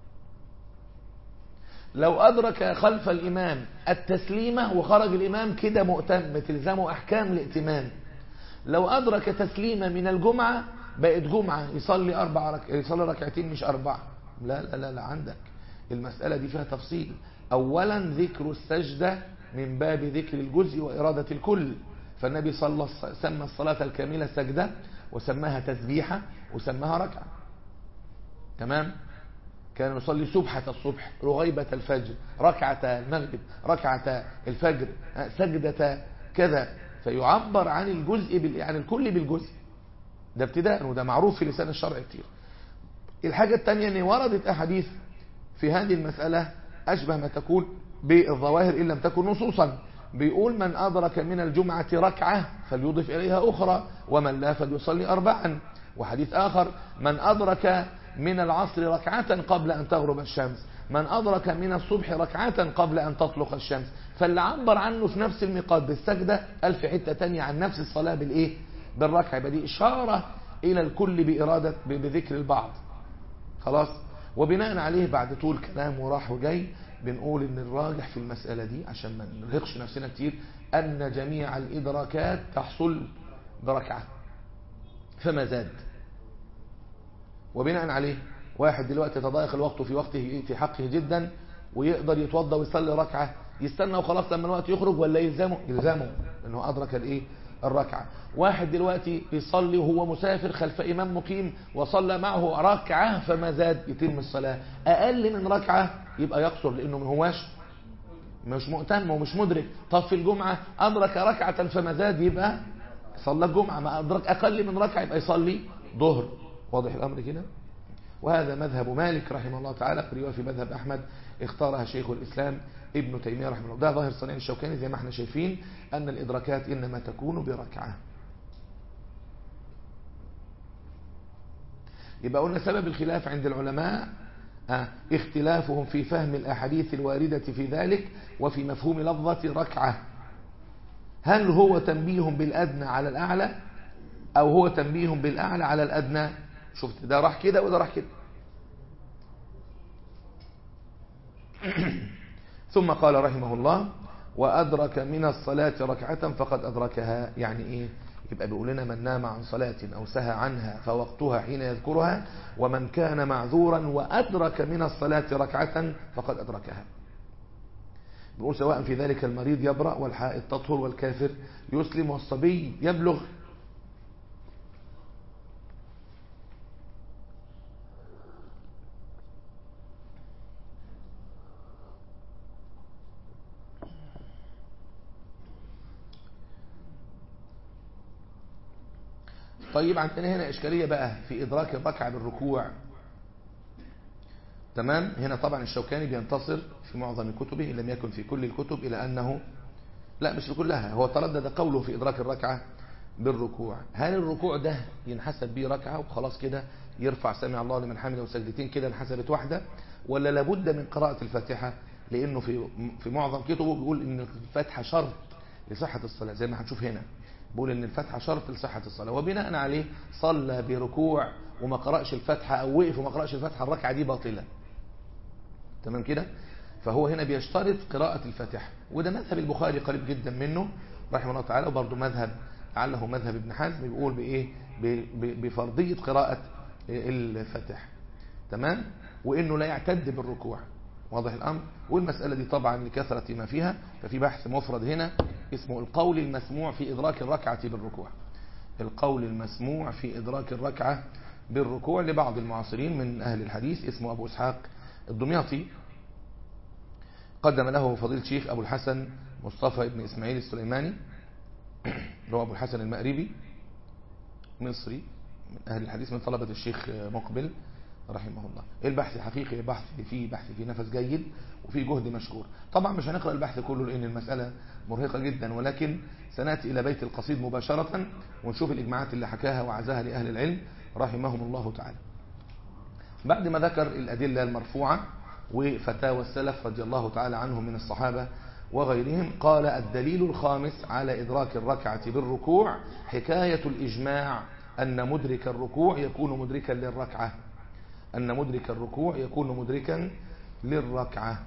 لو أدرك خلف الإمام التسليمة وخرج الإمام كده مؤتم تلزمه أحكام الائتمان لو أدرك تسليمة من الجمعة بقت جمعة يصلي أربع رك... يصلي ركعتين مش أربعة لا لا لا, لا عندك المسألة دي فيها تفصيل أولا ذكر السجدة من باب ذكر الجزء وإرادة الكل فالنبي صلى الله سمى الصلاة الكاملة سجدة وسماها تسبيحة وسماها ركعة تمام كان يصلي سبحة الصبح رغيبة الفجر ركعة المغرب ركعة الفجر سجدة كذا فيعبر عن الجزء بال... عن الكل بالجزء ده ابتداء وده معروف في لسان الشرع كتير الحاجة الثانية ان وردت احاديث في هذه المسألة اشبه ما تكون بالظواهر ان لم تكن نصوصا بيقول من أدرك من الجمعة ركعة فليضف إليها أخرى ومن لا فليصلي أربعا وحديث آخر من أدرك من العصر ركعة قبل أن تغرب الشمس من أدرك من الصبح ركعة قبل أن تطلق الشمس فاللي عبر عنه في نفس الميقات بالسجدة قال في حتة تانية عن نفس الصلاة بالإيه بالركعة يبقى دي إشارة إلى الكل بإرادة بذكر البعض خلاص وبناء عليه بعد طول كلام وراح وجاي بنقول ان الراجح في المسألة دي عشان ما نرهقش نفسنا كتير ان جميع الادراكات تحصل بركعة فما زاد وبناء عليه واحد دلوقتي تضايق الوقت في وقته في حقه جدا ويقدر يتوضى ويصلي ركعة يستنى وخلاص لما الوقت يخرج ولا يلزمه يلزمه انه ادرك الايه الركعة واحد دلوقتي بيصلي وهو مسافر خلف إمام مقيم وصلى معه ركعة فما زاد يتم الصلاة أقل من ركعة يبقى يقصر لأنه ما هواش مش مؤتم ومش مدرك طب في الجمعة أدرك ركعة فما زاد يبقى صلى الجمعة ما أدرك أقل من ركعة يبقى يصلي ظهر واضح الأمر كده وهذا مذهب مالك رحمه الله تعالى قريبا في مذهب أحمد اختارها شيخ الإسلام ابن تيمية رحمه الله ده ظاهر صنيع الشوكاني زي ما احنا شايفين أن الإدراكات إنما تكون بركعة يبقى قلنا سبب الخلاف عند العلماء اه اختلافهم في فهم الأحاديث الواردة في ذلك وفي مفهوم لفظة ركعة هل هو تنبيه بالأدنى على الأعلى أو هو تنبيه بالأعلى على الأدنى شفت ده راح كده وده راح كده ثم قال رحمه الله وأدرك من الصلاة ركعة فقد أدركها يعني إيه يبقى بيقول لنا من نام عن صلاة أو سهى عنها فوقتها حين يذكرها ومن كان معذورا وأدرك من الصلاة ركعة فقد أدركها بيقول سواء في ذلك المريض يبرأ والحائط تطهر والكافر يسلم والصبي يبلغ طيب عندنا هنا إشكالية بقى في إدراك الركعة بالركوع تمام هنا طبعا الشوكاني بينتصر في معظم كتبه إن لم يكن في كل الكتب إلى أنه لا مش كلها هو تردد قوله في إدراك الركعة بالركوع هل الركوع ده ينحسب به ركعة وخلاص كده يرفع سمع الله لمن حمده وسجدتين كده انحسبت واحدة ولا لابد من قراءة الفاتحة لأنه في في معظم كتبه بيقول إن الفاتحة شرط لصحة الصلاة زي ما هنشوف هنا بيقول ان الفتحة شرط لصحة الصلاة وبناء عليه صلى بركوع وما قرأش الفتحة او وقف وما قرأش الفتحة الركعة دي باطلة تمام كده فهو هنا بيشترط قراءة الفاتحة وده مذهب البخاري قريب جدا منه رحمه الله تعالى وبرضه مذهب لعله مذهب ابن حزم بيقول بايه بفرضية قراءة الفاتحة تمام وانه لا يعتد بالركوع واضح الأمر والمسألة دي طبعا لكثرة ما فيها ففي بحث مفرد هنا اسمه القول المسموع في إدراك الركعة بالركوع القول المسموع في إدراك الركعة بالركوع لبعض المعاصرين من أهل الحديث اسمه أبو إسحاق الدمياطي قدم له فضيل شيخ أبو الحسن مصطفى ابن إسماعيل السليماني اللي هو أبو الحسن المأربي مصري من أهل الحديث من طلبة الشيخ مقبل رحمه الله البحث الحقيقي بحث فيه بحث فيه نفس جيد وفيه جهد مشكور طبعا مش هنقرأ البحث كله لأن المسألة مرهقة جدا ولكن سنأتي إلى بيت القصيد مباشرة ونشوف الإجماعات اللي حكاها وعزاها لأهل العلم رحمهم الله تعالى بعد ما ذكر الأدلة المرفوعة وفتاوى السلف رضي الله تعالى عنهم من الصحابة وغيرهم قال الدليل الخامس على إدراك الركعة بالركوع حكاية الإجماع أن مدرك الركوع يكون مدركا للركعة أن مدرك الركوع يكون مدركا للركعة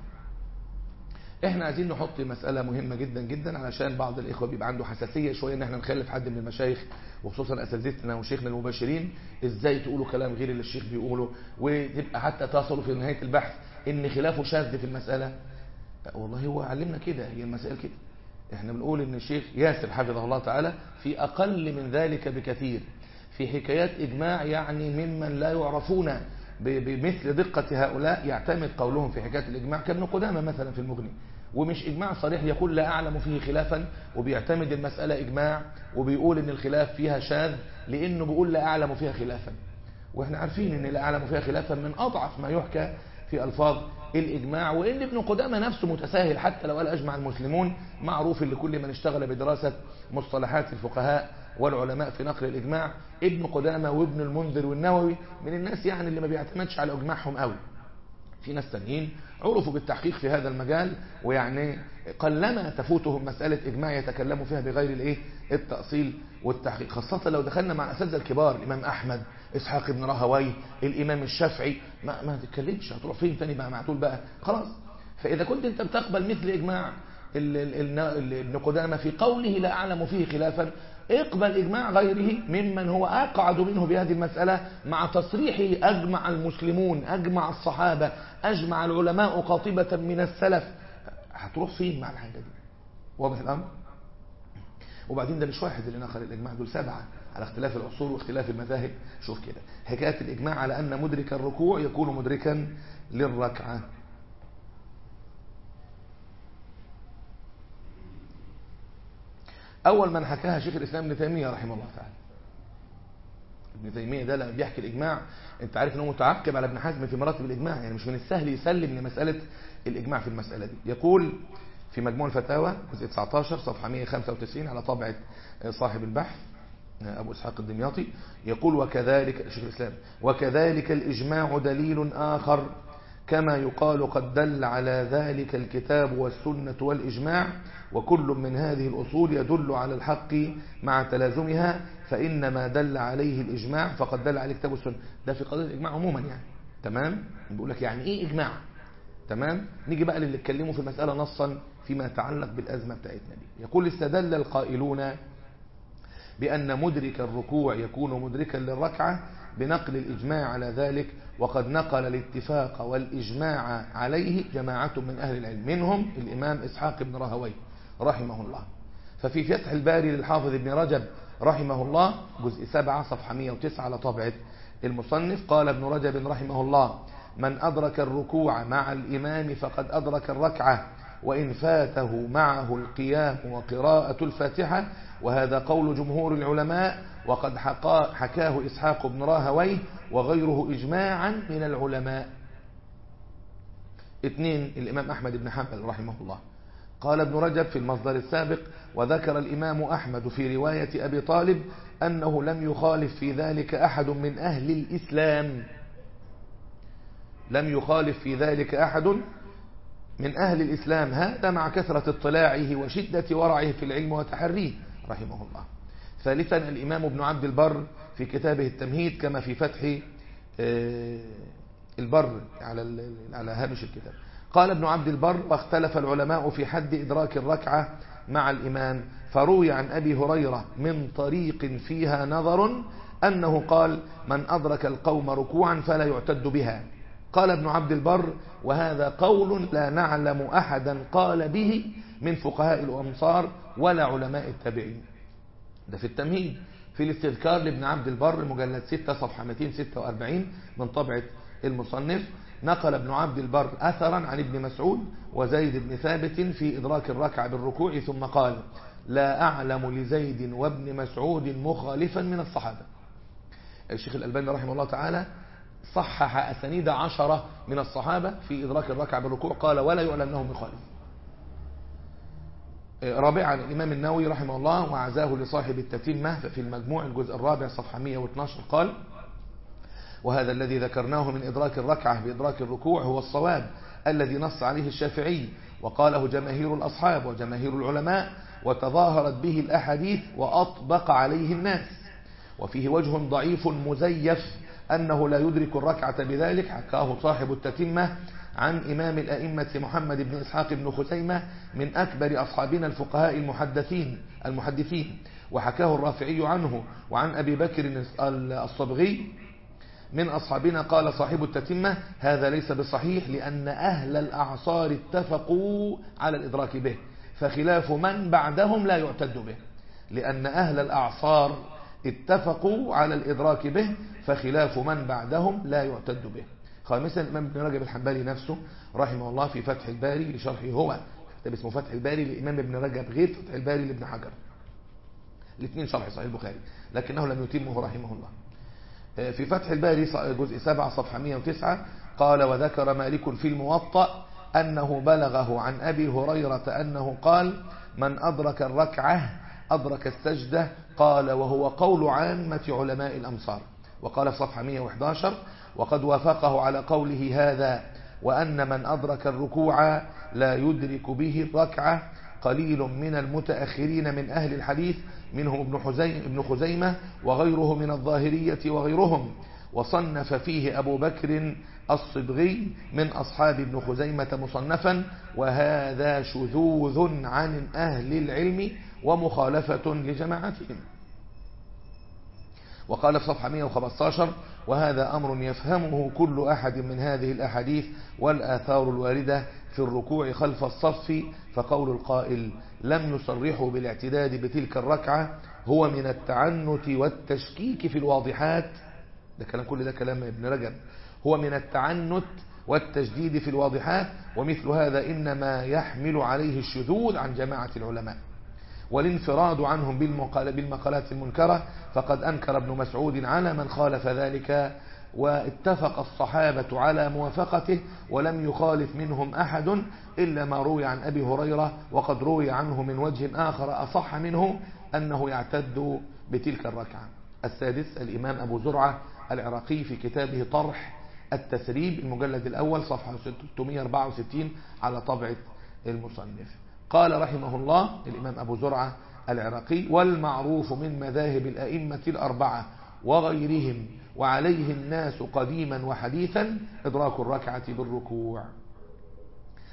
احنا عايزين نحط مسألة مهمة جدا جدا علشان بعض الإخوة بيبقى عنده حساسية شوية ان احنا نخلف حد من المشايخ وخصوصا أساتذتنا وشيخنا المباشرين ازاي تقولوا كلام غير اللي الشيخ بيقوله وتبقى حتى تصلوا في نهاية البحث ان خلافه شاذ في المسألة والله هو علمنا كده هي المسائل كده احنا بنقول ان الشيخ ياسر حفظه الله تعالى في أقل من ذلك بكثير في حكايات إجماع يعني ممن لا يعرفون بمثل دقة هؤلاء يعتمد قولهم في حكاية الإجماع كابن قدامة مثلا في المغني ومش إجماع صريح يقول لا أعلم فيه خلافا وبيعتمد المسألة إجماع وبيقول إن الخلاف فيها شاذ لأنه بيقول لا أعلم فيها خلافا وإحنا عارفين إن لا أعلم فيها خلافا من أضعف ما يحكى في ألفاظ الإجماع وإن ابن قدامة نفسه متساهل حتى لو قال أجمع المسلمون معروف لكل من اشتغل بدراسة مصطلحات الفقهاء والعلماء في نقل الإجماع ابن قدامة وابن المنذر والنووي من الناس يعني اللي ما بيعتمدش على إجماعهم قوي في ناس تانيين عرفوا بالتحقيق في هذا المجال ويعني قلما تفوتهم مسألة إجماع يتكلموا فيها بغير الإيه التأصيل والتحقيق خاصة لو دخلنا مع الأساتذة الكبار الإمام أحمد إسحاق بن راهوي الإمام الشافعي ما, ما تتكلمش هتروح فين تاني بقى معتول بقى خلاص فإذا كنت أنت بتقبل مثل إجماع ابن قدامة في قوله لا أعلم فيه خلافا اقبل إجماع غيره ممن هو أقعد منه بهذه المسألة مع تصريحه أجمع المسلمون أجمع الصحابة أجمع العلماء قاطبة من السلف هتروح فين مع الحاجة دي واضح الأمر وبعدين ده مش واحد اللي نقل الإجماع دول سبعة على اختلاف العصور واختلاف المذاهب شوف كده حكاية الإجماع على أن مدرك الركوع يكون مدركا للركعة أول من حكاها شيخ الإسلام ابن تيمية رحمه الله تعالى ابن تيمية ده لما بيحكي الإجماع أنت عارف أنه متعقب على ابن حزم في مراتب الإجماع يعني مش من السهل يسلم لمسألة الإجماع في المسألة دي يقول في مجموع الفتاوى جزء 19 صفحة 195 على طبعة صاحب البحث أبو إسحاق الدمياطي يقول وكذلك شيخ الإسلام وكذلك الإجماع دليل آخر كما يقال قد دل على ذلك الكتاب والسنة والإجماع وكل من هذه الأصول يدل على الحق مع تلازمها فإنما دل عليه الإجماع فقد دل عليه الكتاب والسنة ده في قضية الإجماع عموما يعني تمام بيقول لك يعني إيه إجماع تمام نيجي بقى للي اتكلموا في المسألة نصا فيما يتعلق بالأزمة بتاعتنا دي يقول استدل القائلون بأن مدرك الركوع يكون مدركا للركعة بنقل الإجماع على ذلك وقد نقل الاتفاق والإجماع عليه جماعة من أهل العلم منهم الإمام إسحاق بن راهوي رحمه الله ففي فتح الباري للحافظ ابن رجب رحمه الله جزء 7 صفحة 109 على طبعة المصنف قال ابن رجب رحمه الله من أدرك الركوع مع الإمام فقد أدرك الركعة وإن فاته معه القيام وقراءة الفاتحة وهذا قول جمهور العلماء وقد حكاه إسحاق بن راهويه وغيره إجماعا من العلماء اثنين الإمام أحمد بن حنبل رحمه الله قال ابن رجب في المصدر السابق وذكر الإمام أحمد في رواية أبي طالب أنه لم يخالف في ذلك أحد من أهل الإسلام لم يخالف في ذلك أحد من أهل الإسلام هذا مع كثرة اطلاعه وشدة ورعه في العلم وتحريه رحمه الله ثالثا الإمام ابن عبد البر في كتابه التمهيد كما في فتح البر على على هامش الكتاب قال ابن عبد البر واختلف العلماء في حد إدراك الركعة مع الإمام فروي عن أبي هريرة من طريق فيها نظر أنه قال من أدرك القوم ركوعا فلا يعتد بها قال ابن عبد البر وهذا قول لا نعلم أحدا قال به من فقهاء الأمصار ولا علماء التابعين ده في التمهيد في الاستذكار لابن عبد البر مجلد 6 صفحة 246 من طبعة المصنف نقل ابن عبد البر أثرا عن ابن مسعود وزيد بن ثابت في إدراك الركعة بالركوع ثم قال لا أعلم لزيد وابن مسعود مخالفا من الصحابة الشيخ الألباني رحمه الله تعالى صحح أسانيد عشرة من الصحابة في إدراك الركعة بالركوع قال ولا يعلم أنه مخالف رابعا الإمام النووي رحمه الله وعزاه لصاحب التتمة في المجموع الجزء الرابع صفحة 112 قال وهذا الذي ذكرناه من إدراك الركعة بإدراك الركوع هو الصواب الذي نص عليه الشافعي وقاله جماهير الأصحاب وجماهير العلماء وتظاهرت به الأحاديث وأطبق عليه الناس وفيه وجه ضعيف مزيف أنه لا يدرك الركعة بذلك حكاه صاحب التتمة عن إمام الأئمة محمد بن إسحاق بن خزيمة من أكبر أصحابنا الفقهاء المحدثين المحدثين وحكاه الرافعي عنه وعن أبي بكر الصبغي من أصحابنا قال صاحب التتمة هذا ليس بصحيح لأن أهل الأعصار اتفقوا على الإدراك به فخلاف من بعدهم لا يعتد به لأن أهل الأعصار اتفقوا على الإدراك به فخلاف من بعدهم لا يعتد به خامسا الإمام ابن رجب الحنبلي نفسه رحمه الله في فتح الباري لشرحه هو كتاب اسمه فتح الباري للإمام ابن رجب غير فتح الباري لابن حجر الاثنين شرح صحيح البخاري لكنه لم يتمه رحمه الله في فتح الباري جزء 7 صفحة 109 قال وذكر مالك في الموطأ أنه بلغه عن أبي هريرة أنه قال من أدرك الركعة أدرك السجدة قال وهو قول عامة علماء الأمصار وقال في صفحة 111 وقد وافقه على قوله هذا وأن من أدرك الركوع لا يدرك به الركعة قليل من المتأخرين من أهل الحديث منهم ابن, حزيم ابن خزيمة وغيره من الظاهرية وغيرهم وصنف فيه أبو بكر الصبغي من أصحاب ابن خزيمة مصنفا وهذا شذوذ عن أهل العلم ومخالفة لجماعتهم وقال في صفحة 115 وهذا أمر يفهمه كل أحد من هذه الأحاديث والآثار الواردة في الركوع خلف الصف فقول القائل لم يصرحوا بالاعتداد بتلك الركعة هو من التعنت والتشكيك في الواضحات ده كلام كل ده كلام ابن رجب هو من التعنت والتجديد في الواضحات ومثل هذا إنما يحمل عليه الشذوذ عن جماعة العلماء والانفراد عنهم بالمقالات المنكرة فقد أنكر ابن مسعود على من خالف ذلك واتفق الصحابة على موافقته ولم يخالف منهم أحد إلا ما روي عن أبي هريرة وقد روي عنه من وجه آخر أصح منه أنه يعتد بتلك الركعة السادس الإمام أبو زرعة العراقي في كتابه طرح التسريب المجلد الأول صفحة 664 على طبعة المصنف قال رحمه الله الإمام أبو زرعة العراقي والمعروف من مذاهب الأئمة الأربعة وغيرهم وعليه الناس قديما وحديثا إدراك الركعة بالركوع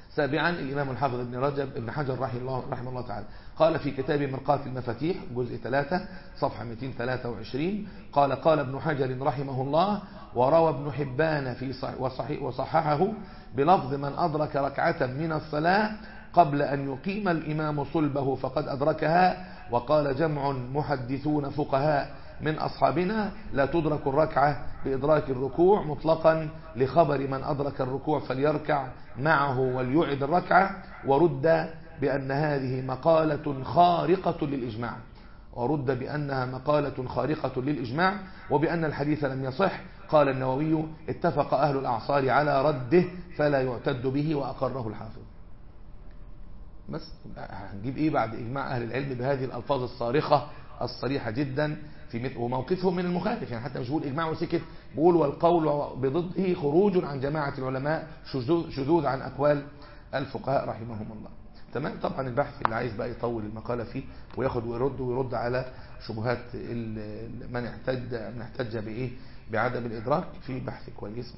سابعا الإمام الحافظ ابن رجب ابن حجر رحمه الله, رحمه الله تعالى قال في كتاب مرقاة المفاتيح جزء 3 صفحة 223 قال قال ابن حجر رحمه الله وروى ابن حبان في صحيح وصححه بلفظ من أدرك ركعة من الصلاة قبل أن يقيم الإمام صلبه فقد أدركها وقال جمع محدثون فقهاء من أصحابنا لا تدرك الركعة بإدراك الركوع مطلقا لخبر من أدرك الركوع فليركع معه وليعد الركعة ورد بأن هذه مقالة خارقة للإجماع ورد بأنها مقالة خارقة للإجماع وبأن الحديث لم يصح قال النووي اتفق أهل الأعصار على رده فلا يعتد به وأقره الحافظ بس هنجيب ايه بعد اجماع اهل العلم بهذه الالفاظ الصارخة الصريحة جدا في وموقفهم من المخالف يعني حتى مش بقول اجماع وسكت بقول والقول بضده خروج عن جماعة العلماء شذوذ عن اقوال الفقهاء رحمهم الله تمام طبعا البحث اللي عايز بقى يطول المقالة فيه وياخد ويرد ويرد على شبهات من احتج من احتج بايه بعدم الادراك في بحث كويس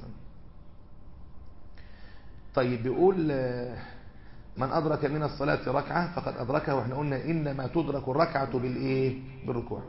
طيب بيقول من أدرك من الصلاة ركعة فقد أدركها وإحنا قلنا إنما تدرك الركعة بالإيه بالركوع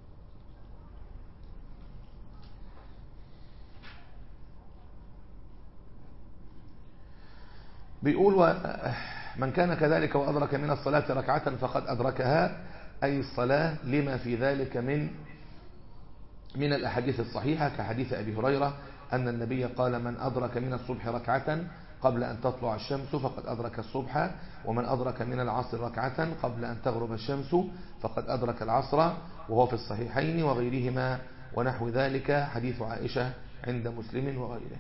بيقول من كان كذلك وأدرك من الصلاة ركعة فقد أدركها أي الصلاة لما في ذلك من من الأحاديث الصحيحة كحديث أبي هريرة أن النبي قال من أدرك من الصبح ركعة قبل أن تطلع الشمس فقد أدرك الصبح ومن أدرك من العصر ركعة قبل أن تغرب الشمس فقد أدرك العصر وهو في الصحيحين وغيرهما ونحو ذلك حديث عائشة عند مسلم وغيره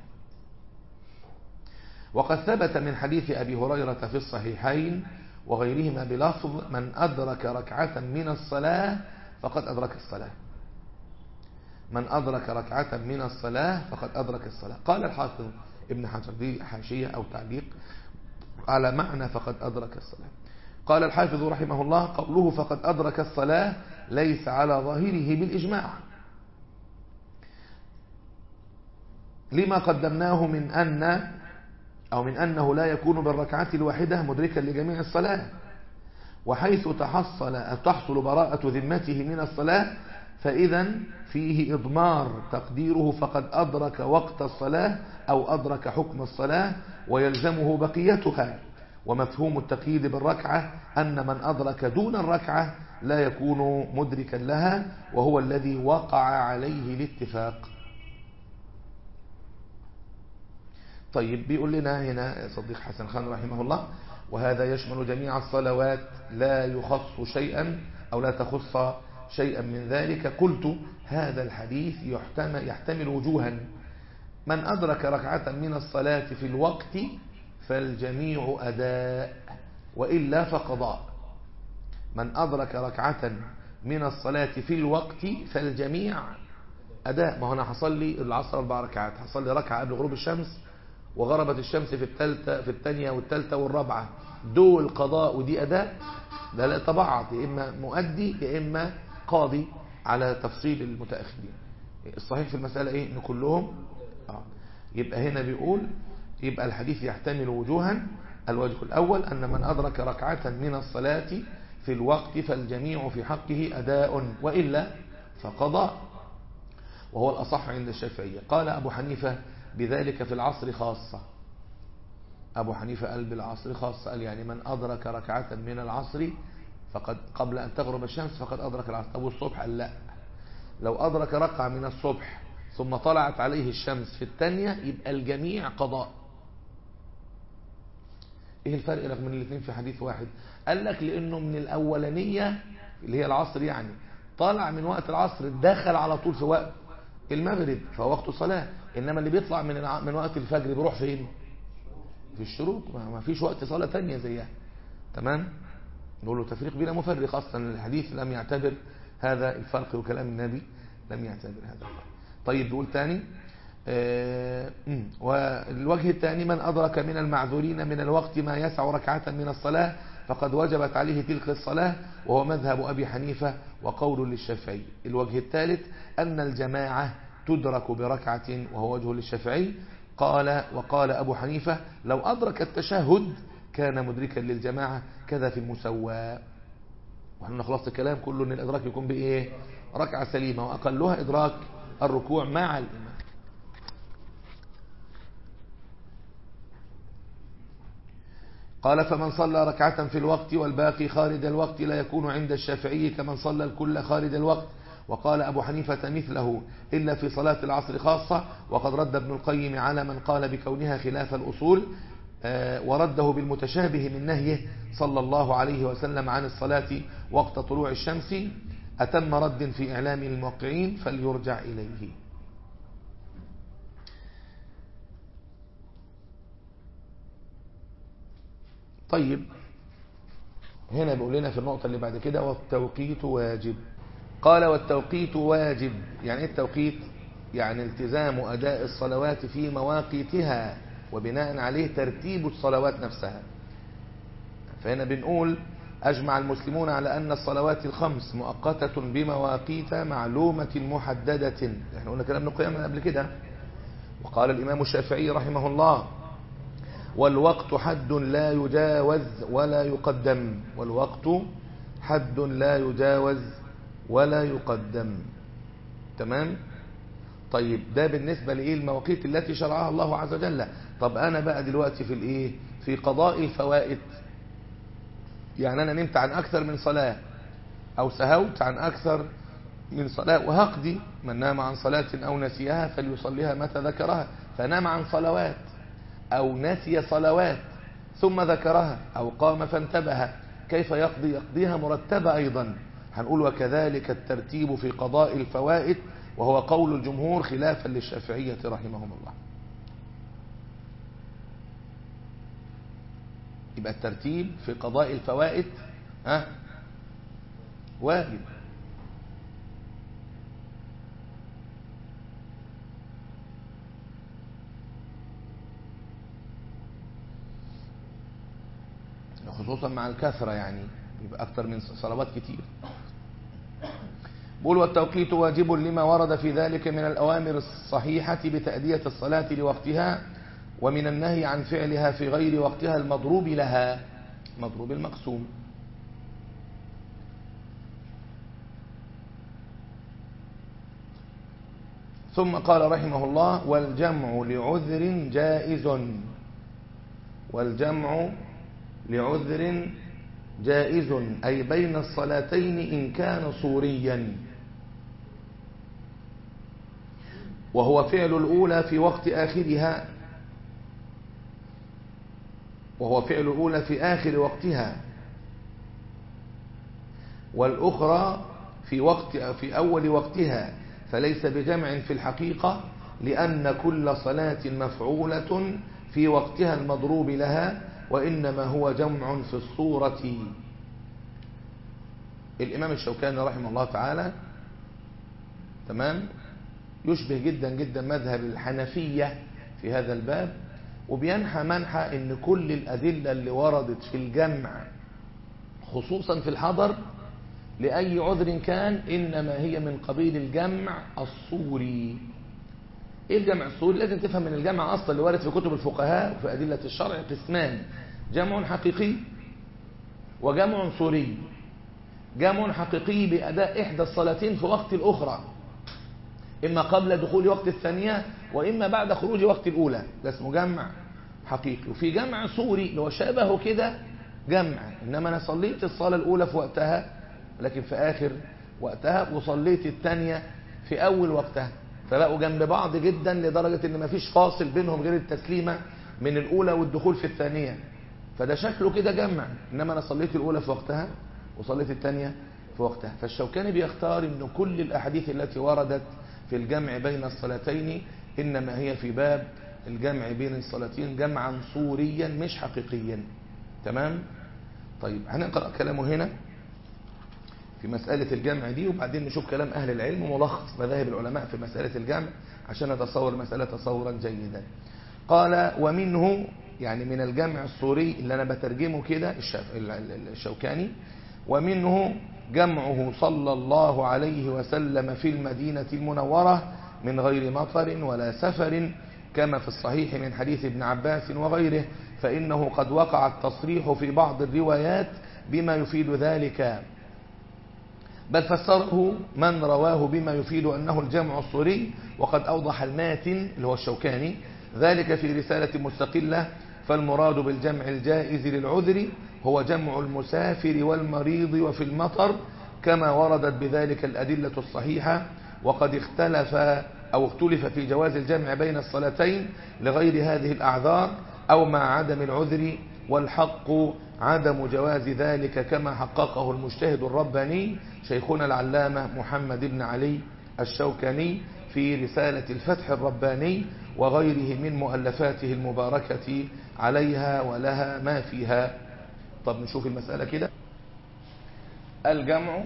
وقد ثبت من حديث أبي هريرة في الصحيحين وغيرهما بلفظ من أدرك ركعة من الصلاة فقد أدرك الصلاة من أدرك ركعة من الصلاة فقد أدرك الصلاة قال الحافظ ابن حجر دي حاشية أو تعليق على معنى فقد أدرك الصلاة قال الحافظ رحمه الله قوله فقد أدرك الصلاة ليس على ظاهره بالإجماع لما قدمناه من أن أو من أنه لا يكون بالركعة الواحدة مدركا لجميع الصلاة وحيث تحصل تحصل براءة ذمته من الصلاة فإذا فيه إضمار تقديره فقد أدرك وقت الصلاة أو أدرك حكم الصلاة ويلزمه بقيتها ومفهوم التقييد بالركعة أن من أدرك دون الركعة لا يكون مدركا لها وهو الذي وقع عليه الاتفاق طيب بيقول لنا هنا صديق حسن خان رحمه الله وهذا يشمل جميع الصلوات لا يخص شيئا أو لا تخص شيئا من ذلك قلت هذا الحديث يحتمل, يحتمل وجوها من أدرك ركعة من الصلاة في الوقت فالجميع أداء وإلا فقضاء من أدرك ركعة من الصلاة في الوقت فالجميع أداء ما هنا حصل لي العصر أربع ركعات حصل لي ركعة قبل غروب الشمس وغربت الشمس في الثالثة في الثانية والثالثة والرابعة دول قضاء ودي أداء ده لا تبعض يا إما مؤدي يا إما قاضي على تفصيل المتأخرين الصحيح في المسألة إيه إن كلهم آه. يبقى هنا بيقول يبقى الحديث يحتمل وجوها الوجه الأول أن من أدرك ركعة من الصلاة في الوقت فالجميع في حقه أداء وإلا فقضاء وهو الأصح عند الشافعية قال أبو حنيفة بذلك في العصر خاصة أبو حنيفة قال بالعصر خاصة قال يعني من أدرك ركعة من العصر فقد قبل أن تغرب الشمس فقد أدرك العصر أبو الصبح قال لا لو أدرك ركعة من الصبح ثم طلعت عليه الشمس في الثانية يبقى الجميع قضاء ايه الفرق رغم من الاثنين في حديث واحد قال لك لانه من الاولانية اللي هي العصر يعني طالع من وقت العصر دخل على طول في وقت المغرب فهو وقت صلاة انما اللي بيطلع من من وقت الفجر بيروح فين في الشروق ما فيش وقت صلاة تانية زيها تمام نقول له تفريق بلا مفرق اصلا الحديث لم يعتبر هذا الفرق وكلام النبي لم يعتبر هذا الفرق طيب نقول تاني آه والوجه الثاني من أدرك من المعذورين من الوقت ما يسع ركعة من الصلاة فقد وجبت عليه تلك الصلاة وهو مذهب أبي حنيفة وقول للشافعي الوجه الثالث أن الجماعة تدرك بركعة وهو وجه للشافعي قال وقال أبو حنيفة لو أدرك التشهد كان مدركا للجماعة كذا في المسوى وإحنا خلصت الكلام كله أن الإدراك يكون بإيه ركعة سليمة وأقلها إدراك الركوع مع الإمام قال فمن صلى ركعة في الوقت والباقي خارج الوقت لا يكون عند الشافعي كمن صلى الكل خارج الوقت وقال أبو حنيفة مثله إلا في صلاة العصر خاصة وقد رد ابن القيم على من قال بكونها خلاف الأصول ورده بالمتشابه من نهيه صلى الله عليه وسلم عن الصلاة وقت طلوع الشمس أتم رد في إعلام الموقعين فليرجع إليه طيب هنا بيقول لنا في النقطة اللي بعد كده والتوقيت واجب قال والتوقيت واجب يعني ايه التوقيت يعني التزام أداء الصلوات في مواقيتها وبناء عليه ترتيب الصلوات نفسها فهنا بنقول أجمع المسلمون على أن الصلوات الخمس مؤقتة بمواقيت معلومة محددة احنا قلنا كلام القيام قبل كده وقال الإمام الشافعي رحمه الله والوقت حد لا يجاوز ولا يقدم والوقت حد لا يجاوز ولا يقدم تمام طيب ده بالنسبة لإيه المواقيت التي شرعها الله عز وجل طب أنا بقى دلوقتي في الإيه في قضاء الفوائد يعني أنا نمت عن أكثر من صلاة أو سهوت عن أكثر من صلاة وهقضي من نام عن صلاة أو نسيها فليصليها متى ذكرها فنام عن صلوات أو نسي صلوات ثم ذكرها أو قام فانتبه كيف يقضي يقضيها مرتبة أيضا هنقول وكذلك الترتيب في قضاء الفوائد وهو قول الجمهور خلافا للشافعية رحمهم الله يبقى الترتيب في قضاء الفوائد ها واجب خصوصا مع الكثرة يعني يبقى أكثر من صلوات كتير بقول والتوقيت واجب لما ورد في ذلك من الأوامر الصحيحة بتأدية الصلاة لوقتها ومن النهي عن فعلها في غير وقتها المضروب لها مضروب المقسوم ثم قال رحمه الله والجمع لعذر جائز والجمع لعذر جائز أي بين الصلاتين إن كان صوريا وهو فعل الأولى في وقت آخرها وهو فعل الأولى في آخر وقتها والأخرى في وقت في أول وقتها فليس بجمع في الحقيقة لأن كل صلاة مفعولة في وقتها المضروب لها وإنما هو جمع في الصورة الإمام الشوكاني رحمه الله تعالى تمام يشبه جدا جدا مذهب الحنفية في هذا الباب وبينحى منحى ان كل الأدلة اللي وردت في الجمع خصوصا في الحضر لأي عذر كان إنما هي من قبيل الجمع الصوري ايه الجمع الصوري لازم تفهم من الجمع اصلا اللي وارد في كتب الفقهاء وفي ادله الشرع قسمان جمع حقيقي وجمع صوري جمع حقيقي باداء احدى الصلاتين في وقت الاخرى اما قبل دخول وقت الثانيه واما بعد خروج وقت الاولى ده اسمه جمع حقيقي وفي جمع صوري اللي هو شبهه كده جمع انما انا صليت الصلاه الاولى في وقتها لكن في اخر وقتها وصليت الثانيه في اول وقتها فبقوا جنب بعض جدا لدرجة ان مفيش فاصل بينهم غير التسليمة من الاولى والدخول في الثانية فده شكله كده جمع انما انا صليت الاولى في وقتها وصليت الثانية في وقتها فالشوكاني بيختار ان كل الاحاديث التي وردت في الجمع بين الصلاتين انما هي في باب الجمع بين الصلاتين جمعا صوريا مش حقيقيا تمام طيب هنقرأ كلامه هنا في مسألة الجمع دي وبعدين نشوف كلام أهل العلم وملخص مذاهب العلماء في مسألة الجمع عشان نتصور مسألة تصورا جيدا قال ومنه يعني من الجمع الصوري اللي أنا بترجمه كده الشوكاني ومنه جمعه صلى الله عليه وسلم في المدينة المنورة من غير مطر ولا سفر كما في الصحيح من حديث ابن عباس وغيره فإنه قد وقع التصريح في بعض الروايات بما يفيد ذلك بل فسره من رواه بما يفيد أنه الجمع الصوري وقد أوضح الماتن اللي هو الشوكاني ذلك في رسالة مستقلة فالمراد بالجمع الجائز للعذر هو جمع المسافر والمريض وفي المطر كما وردت بذلك الأدلة الصحيحة وقد اختلف أو اختلف في جواز الجمع بين الصلاتين لغير هذه الأعذار أو مع عدم العذر والحق عدم جواز ذلك كما حققه المجتهد الرباني شيخنا العلامة محمد بن علي الشوكاني في رسالة الفتح الرباني وغيره من مؤلفاته المباركة عليها ولها ما فيها طب نشوف المسألة كده الجمع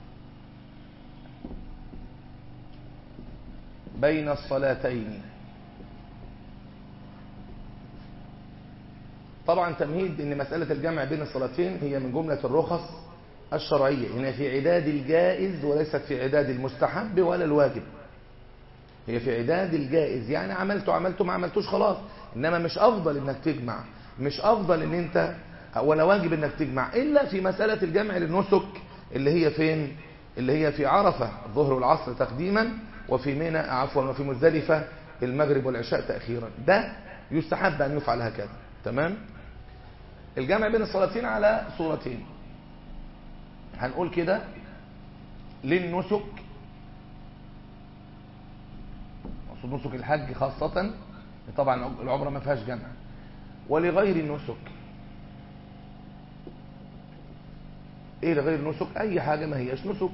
بين الصلاتين طبعا تمهيد ان مسألة الجمع بين الصلاتين هي من جملة الرخص الشرعية هنا في عداد الجائز وليست في عداد المستحب ولا الواجب هي في عداد الجائز يعني عملته عملته ما عملتوش خلاص انما مش افضل انك تجمع مش افضل ان انت ولا واجب انك تجمع الا في مسألة الجمع للنسك اللي هي فين اللي هي في عرفة الظهر والعصر تقديما وفي منى عفوا وفي مزدلفة المغرب والعشاء تأخيرا ده يستحب أن يفعل هكذا تمام الجمع بين الصلاتين على صورتين هنقول كده للنسك مقصود نسك الحج خاصة طبعا العمرة ما فيهاش جمع ولغير النسك ايه لغير النسك اي حاجة ما هيش نسك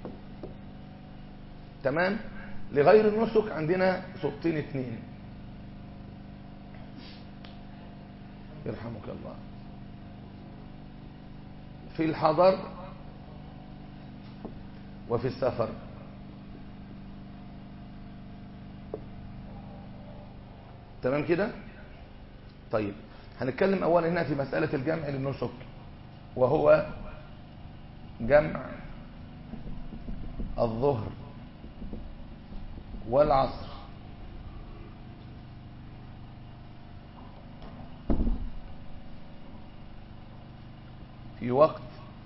تمام لغير النسك عندنا صورتين اتنين يرحمك الله في الحضر وفي السفر تمام كده طيب هنتكلم اولا هنا في مسألة الجمع للنسك وهو جمع الظهر والعصر في وقت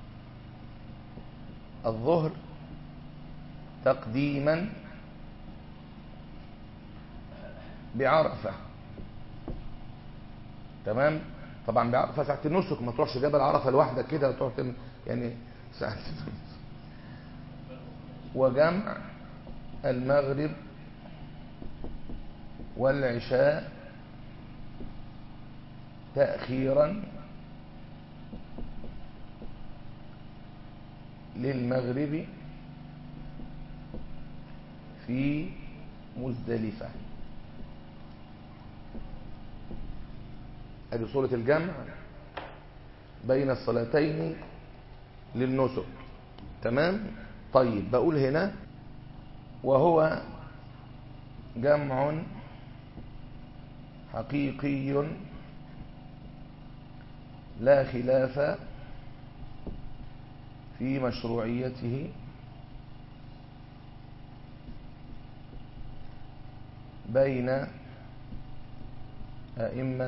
الظهر تقديما بعرفة تمام طبعا بعرفة ساعة النسك ما تروحش جبل عرفة لوحدك كده وتروح يعني ساعة وجمع المغرب والعشاء تأخيرا للمغرب في مزدلفة هذه صورة الجمع بين الصلاتين للنسك تمام طيب بقول هنا وهو جمع حقيقي لا خلاف في مشروعيته بين أئمة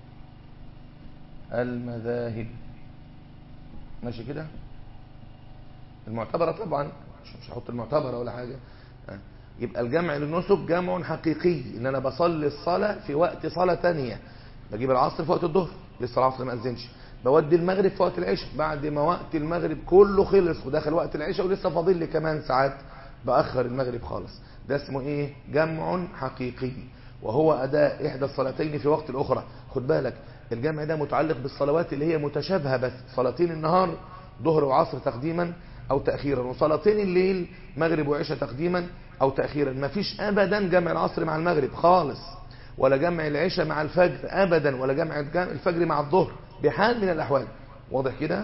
المذاهب ماشي كده المعتبرة طبعا مش هحط المعتبرة ولا حاجة يبقى الجمع للنسك جمع حقيقي ان انا بصلي الصلاة في وقت صلاة تانية بجيب العصر في وقت الظهر لسه العصر ما اذنش بودي المغرب في وقت العشاء بعد ما وقت المغرب كله خلص ودخل وقت العشاء ولسه فاضل لي كمان ساعات باخر المغرب خالص ده اسمه ايه جمع حقيقي وهو اداء احدى الصلاتين في وقت الاخرى خد بالك الجمع ده متعلق بالصلوات اللي هي متشابهه بس صلاتين النهار ظهر وعصر تقديما او تاخيرا وصلاتين الليل مغرب وعشاء تقديما او تاخيرا ما فيش ابدا جمع العصر مع المغرب خالص ولا جمع العشاء مع الفجر ابدا ولا جمع الفجر مع الظهر بحال من الاحوال واضح كده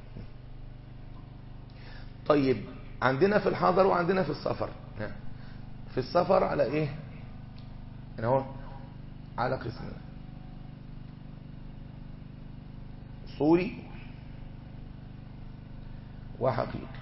طيب عندنا في الحضر وعندنا في السفر في السفر على ايه هنا هو على قسمين صوري وحقيقي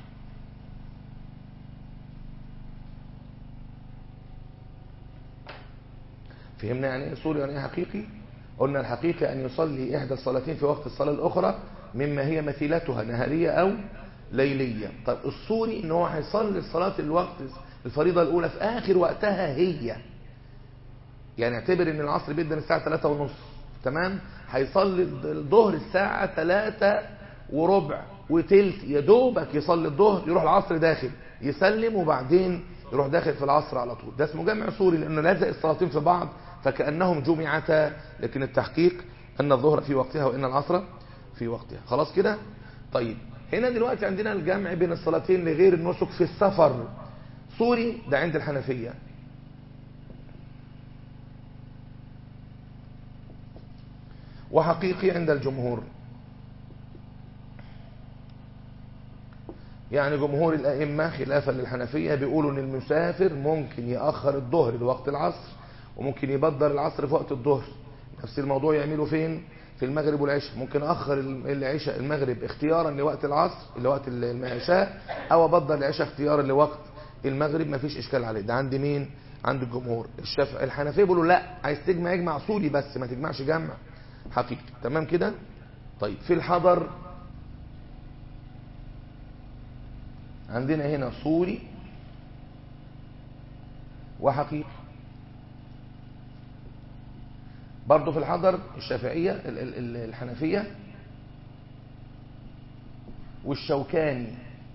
فهمنا يعني ايه صوري يعني ايه حقيقي قلنا الحقيقي أن يصلي إحدى الصلاتين في وقت الصلاة الأخرى مما هي مثيلتها نهارية أو ليلية طب الصوري ان هو هيصلي الصلاة الوقت الفريضة الأولى في آخر وقتها هي يعني اعتبر ان العصر بيدن الساعة 3 ونص تمام هيصلي الظهر الساعة 3 وربع وتلت يا دوبك يصلي الظهر يروح العصر داخل يسلم وبعدين يروح داخل في العصر على طول ده اسمه جمع صوري لانه لازق الصلاتين في بعض فكأنهم جمعتا لكن التحقيق ان الظهر في وقتها وان العصر في وقتها خلاص كده طيب هنا دلوقتي عندنا الجمع بين الصلاتين لغير النسك في السفر صوري ده عند الحنفية وحقيقي عند الجمهور يعني جمهور الأئمة خلافا للحنفية بيقولوا ان المسافر ممكن يأخر الظهر لوقت العصر وممكن يبدر العصر في وقت الظهر نفس الموضوع يعمله فين في المغرب والعشاء ممكن أخر العشاء المغرب اختيارا لوقت العصر لوقت العشاء أو أبدر العشاء اختيارا لوقت المغرب ما فيش إشكال عليه ده عند مين عند الجمهور الشافعي الحنفية بيقولوا لا عايز تجمع اجمع صولي بس ما تجمعش جمع حقيقي تمام كده طيب في الحضر عندنا هنا صوري وحقيقي برضه في الحضر الشافعية الحنفية والشوكاني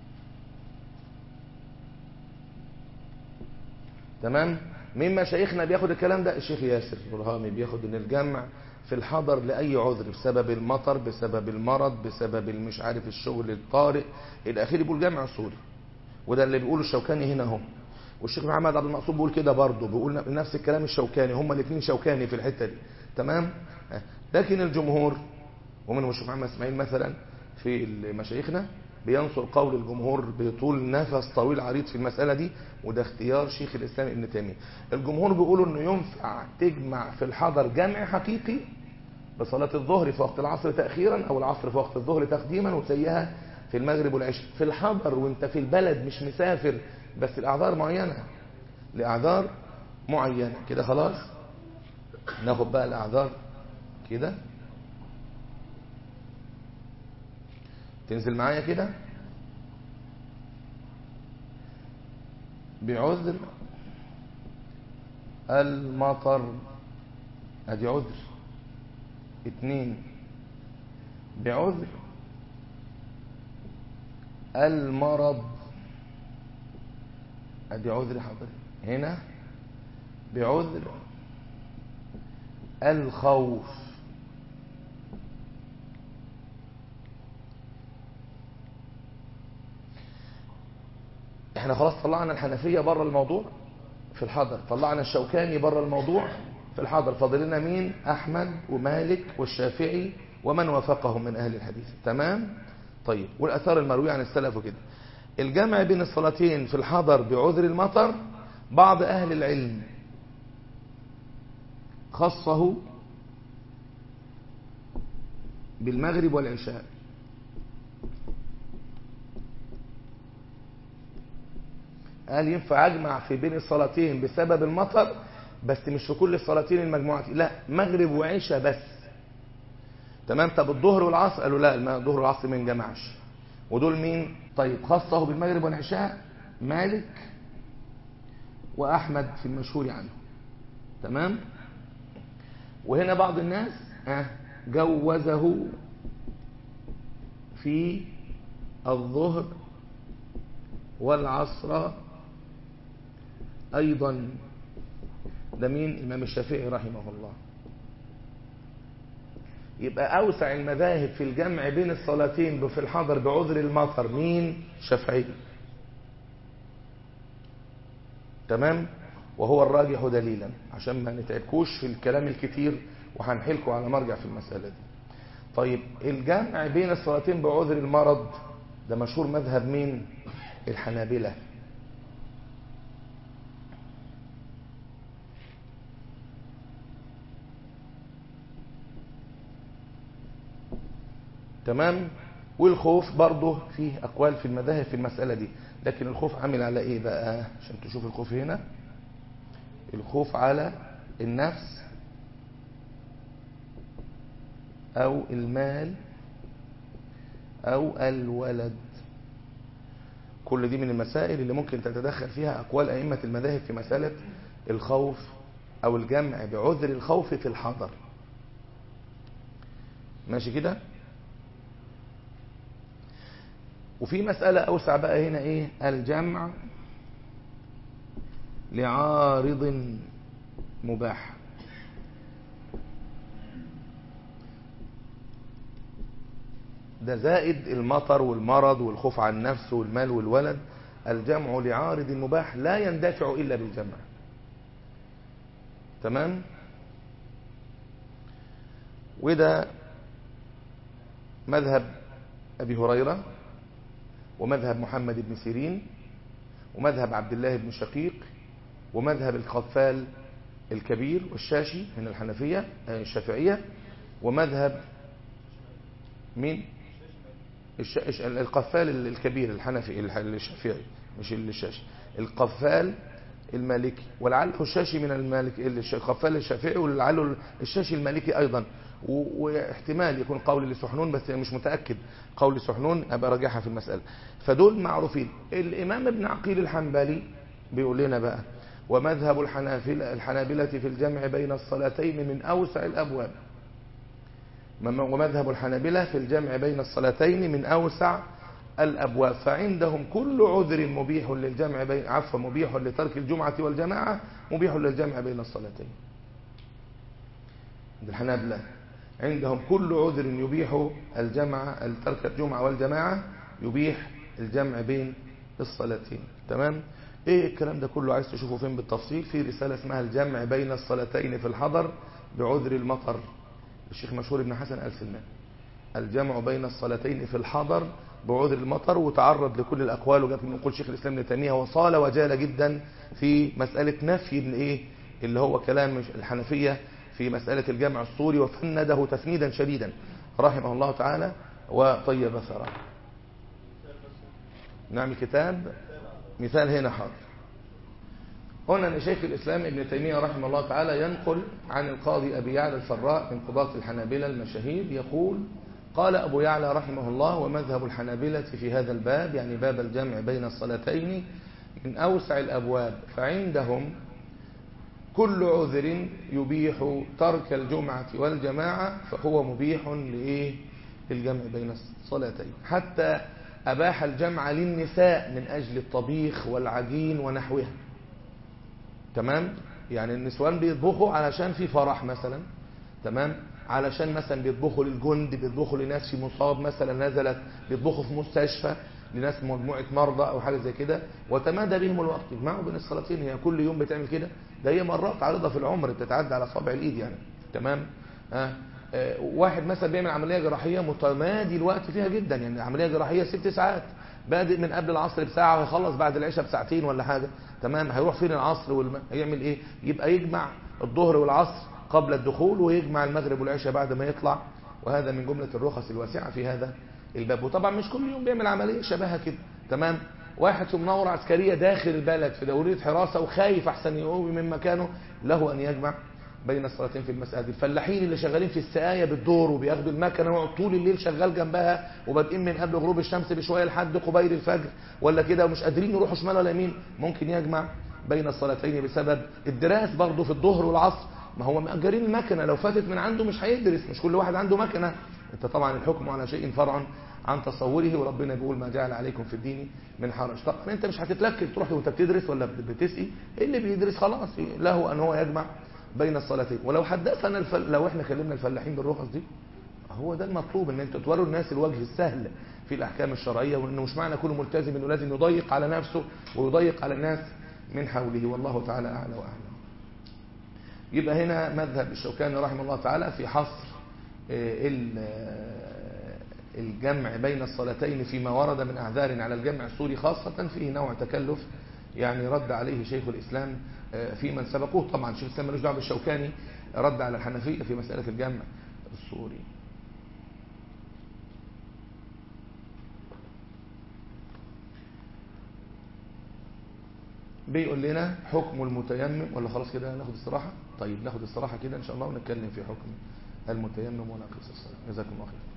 تمام مين مشايخنا بياخد الكلام ده الشيخ ياسر برهامي بياخد ان الجمع في الحضر لأي عذر بسبب المطر بسبب المرض بسبب مش عارف الشغل الطارئ الأخير بيقول جمع صوري وده اللي بيقوله الشوكاني هنا اهو والشيخ محمد عبد المقصود بيقول كده برضه بيقول نفس الكلام الشوكاني هما الاثنين شوكاني في الحتة دي تمام لكن الجمهور ومنهم الشيخ محمد اسماعيل مثلا في مشايخنا بينصر قول الجمهور بطول نفس طويل عريض في المسألة دي وده اختيار شيخ الإسلام ابن تيمية الجمهور بيقولوا انه ينفع تجمع في الحضر جمع حقيقي بصلاة الظهر في وقت العصر تأخيرا او العصر في وقت الظهر تقديما وتسيها في المغرب والعشاء في الحضر وانت في البلد مش مسافر بس الأعذار معينة لأعذار معينة كده خلاص ناخد بقى الأعذار كده تنزل معايا كده بعذر المطر ادي عذر اتنين بعذر المرض ادي عذر حضرتك هنا بعذر الخوف احنا خلاص طلعنا الحنفية بره الموضوع في الحضر طلعنا الشوكاني بره الموضوع في الحضر فاضل لنا مين احمد ومالك والشافعي ومن وافقهم من اهل الحديث تمام طيب والاثار المرويه عن السلف وكده الجمع بين الصلاتين في الحضر بعذر المطر بعض اهل العلم خصه بالمغرب والعشاء قال ينفع اجمع في بين الصلاتين بسبب المطر بس مش في كل الصلاتين المجموعة لا مغرب وعشاء بس تمام طب الظهر والعصر قالوا لا الظهر والعصر ما ينجمعش ودول مين طيب خاصه بالمغرب والعشاء مالك واحمد في المشهور عنه تمام وهنا بعض الناس جوزه في الظهر والعصر أيضا ده مين الإمام الشافعي رحمه الله يبقى أوسع المذاهب في الجمع بين الصلاتين في الحضر بعذر المطر مين شافعي تمام وهو الراجح دليلا عشان ما نتعبكوش في الكلام الكتير وهنحلكم على مرجع في المسألة دي طيب الجمع بين الصلاتين بعذر المرض ده مشهور مذهب مين الحنابلة تمام والخوف برضه فيه أقوال في المذاهب في المسألة دي لكن الخوف عامل على إيه بقى عشان تشوف الخوف هنا الخوف على النفس أو المال أو الولد كل دي من المسائل اللي ممكن تتدخل فيها أقوال أئمة المذاهب في مسألة الخوف أو الجمع بعذر الخوف في الحضر ماشي كده وفي مسألة أوسع بقى هنا إيه الجمع لعارض مباح ده زائد المطر والمرض والخوف عن النفس والمال والولد الجمع لعارض مباح لا يندفع إلا بالجمع تمام وده مذهب أبي هريرة ومذهب محمد بن سيرين ومذهب عبد الله بن شقيق ومذهب القفال الكبير والشاشي من الحنفية الشافعية ومذهب مين الش... القفال الكبير الحنفي الشافعي مش الشاشي القفال المالكي ولعله الشاشي من المالك القفال الشافعي ولعله الشاشي المالكي ايضا و... واحتمال يكون قول لسحنون بس مش متاكد قول سحنون ابقى راجعها في المساله فدول معروفين الامام ابن عقيل الحنبلي بيقول لنا بقى ومذهب الحنافلة الحنابلة في الجمع بين الصلاتين من أوسع الأبواب ومذهب الحنابلة في الجمع بين الصلاتين من أوسع الأبواب فعندهم كل عذر مبيح للجمع بين عفوا مبيح لترك الجمعة والجماعة مبيح للجمع بين الصلاتين عند الحنابلة عندهم كل عذر يبيح الجمع ترك الجمعة والجماعة يبيح الجمع بين الصلاتين تمام ايه الكلام ده كله عايز تشوفه فين بالتفصيل في رسالة اسمها الجمع بين الصلاتين في الحضر بعذر المطر الشيخ مشهور بن حسن آل سلمان الجمع بين الصلاتين في الحضر بعذر المطر وتعرض لكل الأقوال وجاب من قول شيخ الإسلام ابن تيمية وصال وجال جدا في مسألة نفي ابن إيه اللي هو كلام الحنفية في مسألة الجمع الصوري وفنده تفنيدا شديدا رحمه الله تعالى وطيب ثراه نعمل كتاب مثال هنا حاضر قلنا ان شيخ الاسلام ابن تيميه رحمه الله تعالى ينقل عن القاضي ابي يعلى الفراء من قضاة الحنابلة المشاهير يقول قال ابو يعلى رحمه الله ومذهب الحنابلة في هذا الباب يعني باب الجمع بين الصلاتين من اوسع الابواب فعندهم كل عذر يبيح ترك الجمعة والجماعة فهو مبيح لإيه للجمع بين الصلاتين حتى أباح الجمع للنساء من أجل الطبيخ والعجين ونحوها تمام يعني النسوان بيطبخوا علشان في فرح مثلا تمام علشان مثلا بيطبخوا للجند بيطبخوا لناس في مصاب مثلا نزلت بيطبخوا في مستشفى لناس مجموعة مرضى أو حاجة زي كده وتمادى بهم الوقت يجمعوا بين الصلاتين هي كل يوم بتعمل كده ده هي مرات عارضة في العمر بتتعدى على صابع الإيد يعني تمام ها آه واحد مثلا بيعمل عملية جراحية متمادي الوقت فيها جدا يعني عملية جراحية ست ساعات بادئ من قبل العصر بساعة وهيخلص بعد العشاء بساعتين ولا حاجة تمام هيروح فين العصر والم... هيعمل ايه يبقى يجمع الظهر والعصر قبل الدخول ويجمع المغرب والعشاء بعد ما يطلع وهذا من جملة الرخص الواسعة في هذا الباب وطبعا مش كل يوم بيعمل عملية شبهها كده تمام واحد في مناورة عسكرية داخل البلد في دورية حراسة وخايف أحسن يقوم من مكانه له أن يجمع بين الصلاتين في المساجد الفلاحين اللي شغالين في السقاية بالدور وبياخدوا المكنة ويقعد طول الليل شغال جنبها وبادئين من قبل غروب الشمس بشوية لحد قبيل الفجر ولا كده ومش قادرين يروحوا شمال ولا يمين ممكن يجمع بين الصلاتين بسبب الدراس برضه في الظهر والعصر ما هو مأجرين المكنة لو فاتت من عنده مش هيدرس مش كل واحد عنده مكنة انت طبعا الحكم على شيء فرع عن تصوره وربنا بيقول ما جعل عليكم في الدين من حرج طبعا انت مش هتتلكك تروح وانت بتدرس ولا بتسقي اللي بيدرس خلاص له ان هو يجمع بين الصلاتين ولو حدثنا الفل... لو احنا كلمنا الفلاحين بالرخص دي هو ده المطلوب ان انتوا توروا الناس الوجه السهل في الاحكام الشرعيه وانه مش معنى كل ملتزم انه لازم يضيق على نفسه ويضيق على الناس من حوله والله تعالى اعلى واعلم يبقى هنا مذهب الشوكاني رحمه الله تعالى في حصر الجمع بين الصلاتين فيما ورد من أعذار على الجمع السوري خاصة فيه نوع تكلف يعني رد عليه شيخ الإسلام في من سبقوه طبعا شيخ الإسلام ملوش دعوه بالشوكاني رد على الحنفية في مسألة الجمع السوري بيقول لنا حكم المتيمم ولا خلاص كده ناخد استراحة طيب ناخد استراحة كده إن شاء الله ونتكلم في حكم المتيمم ونقص الصلاة جزاكم الله خير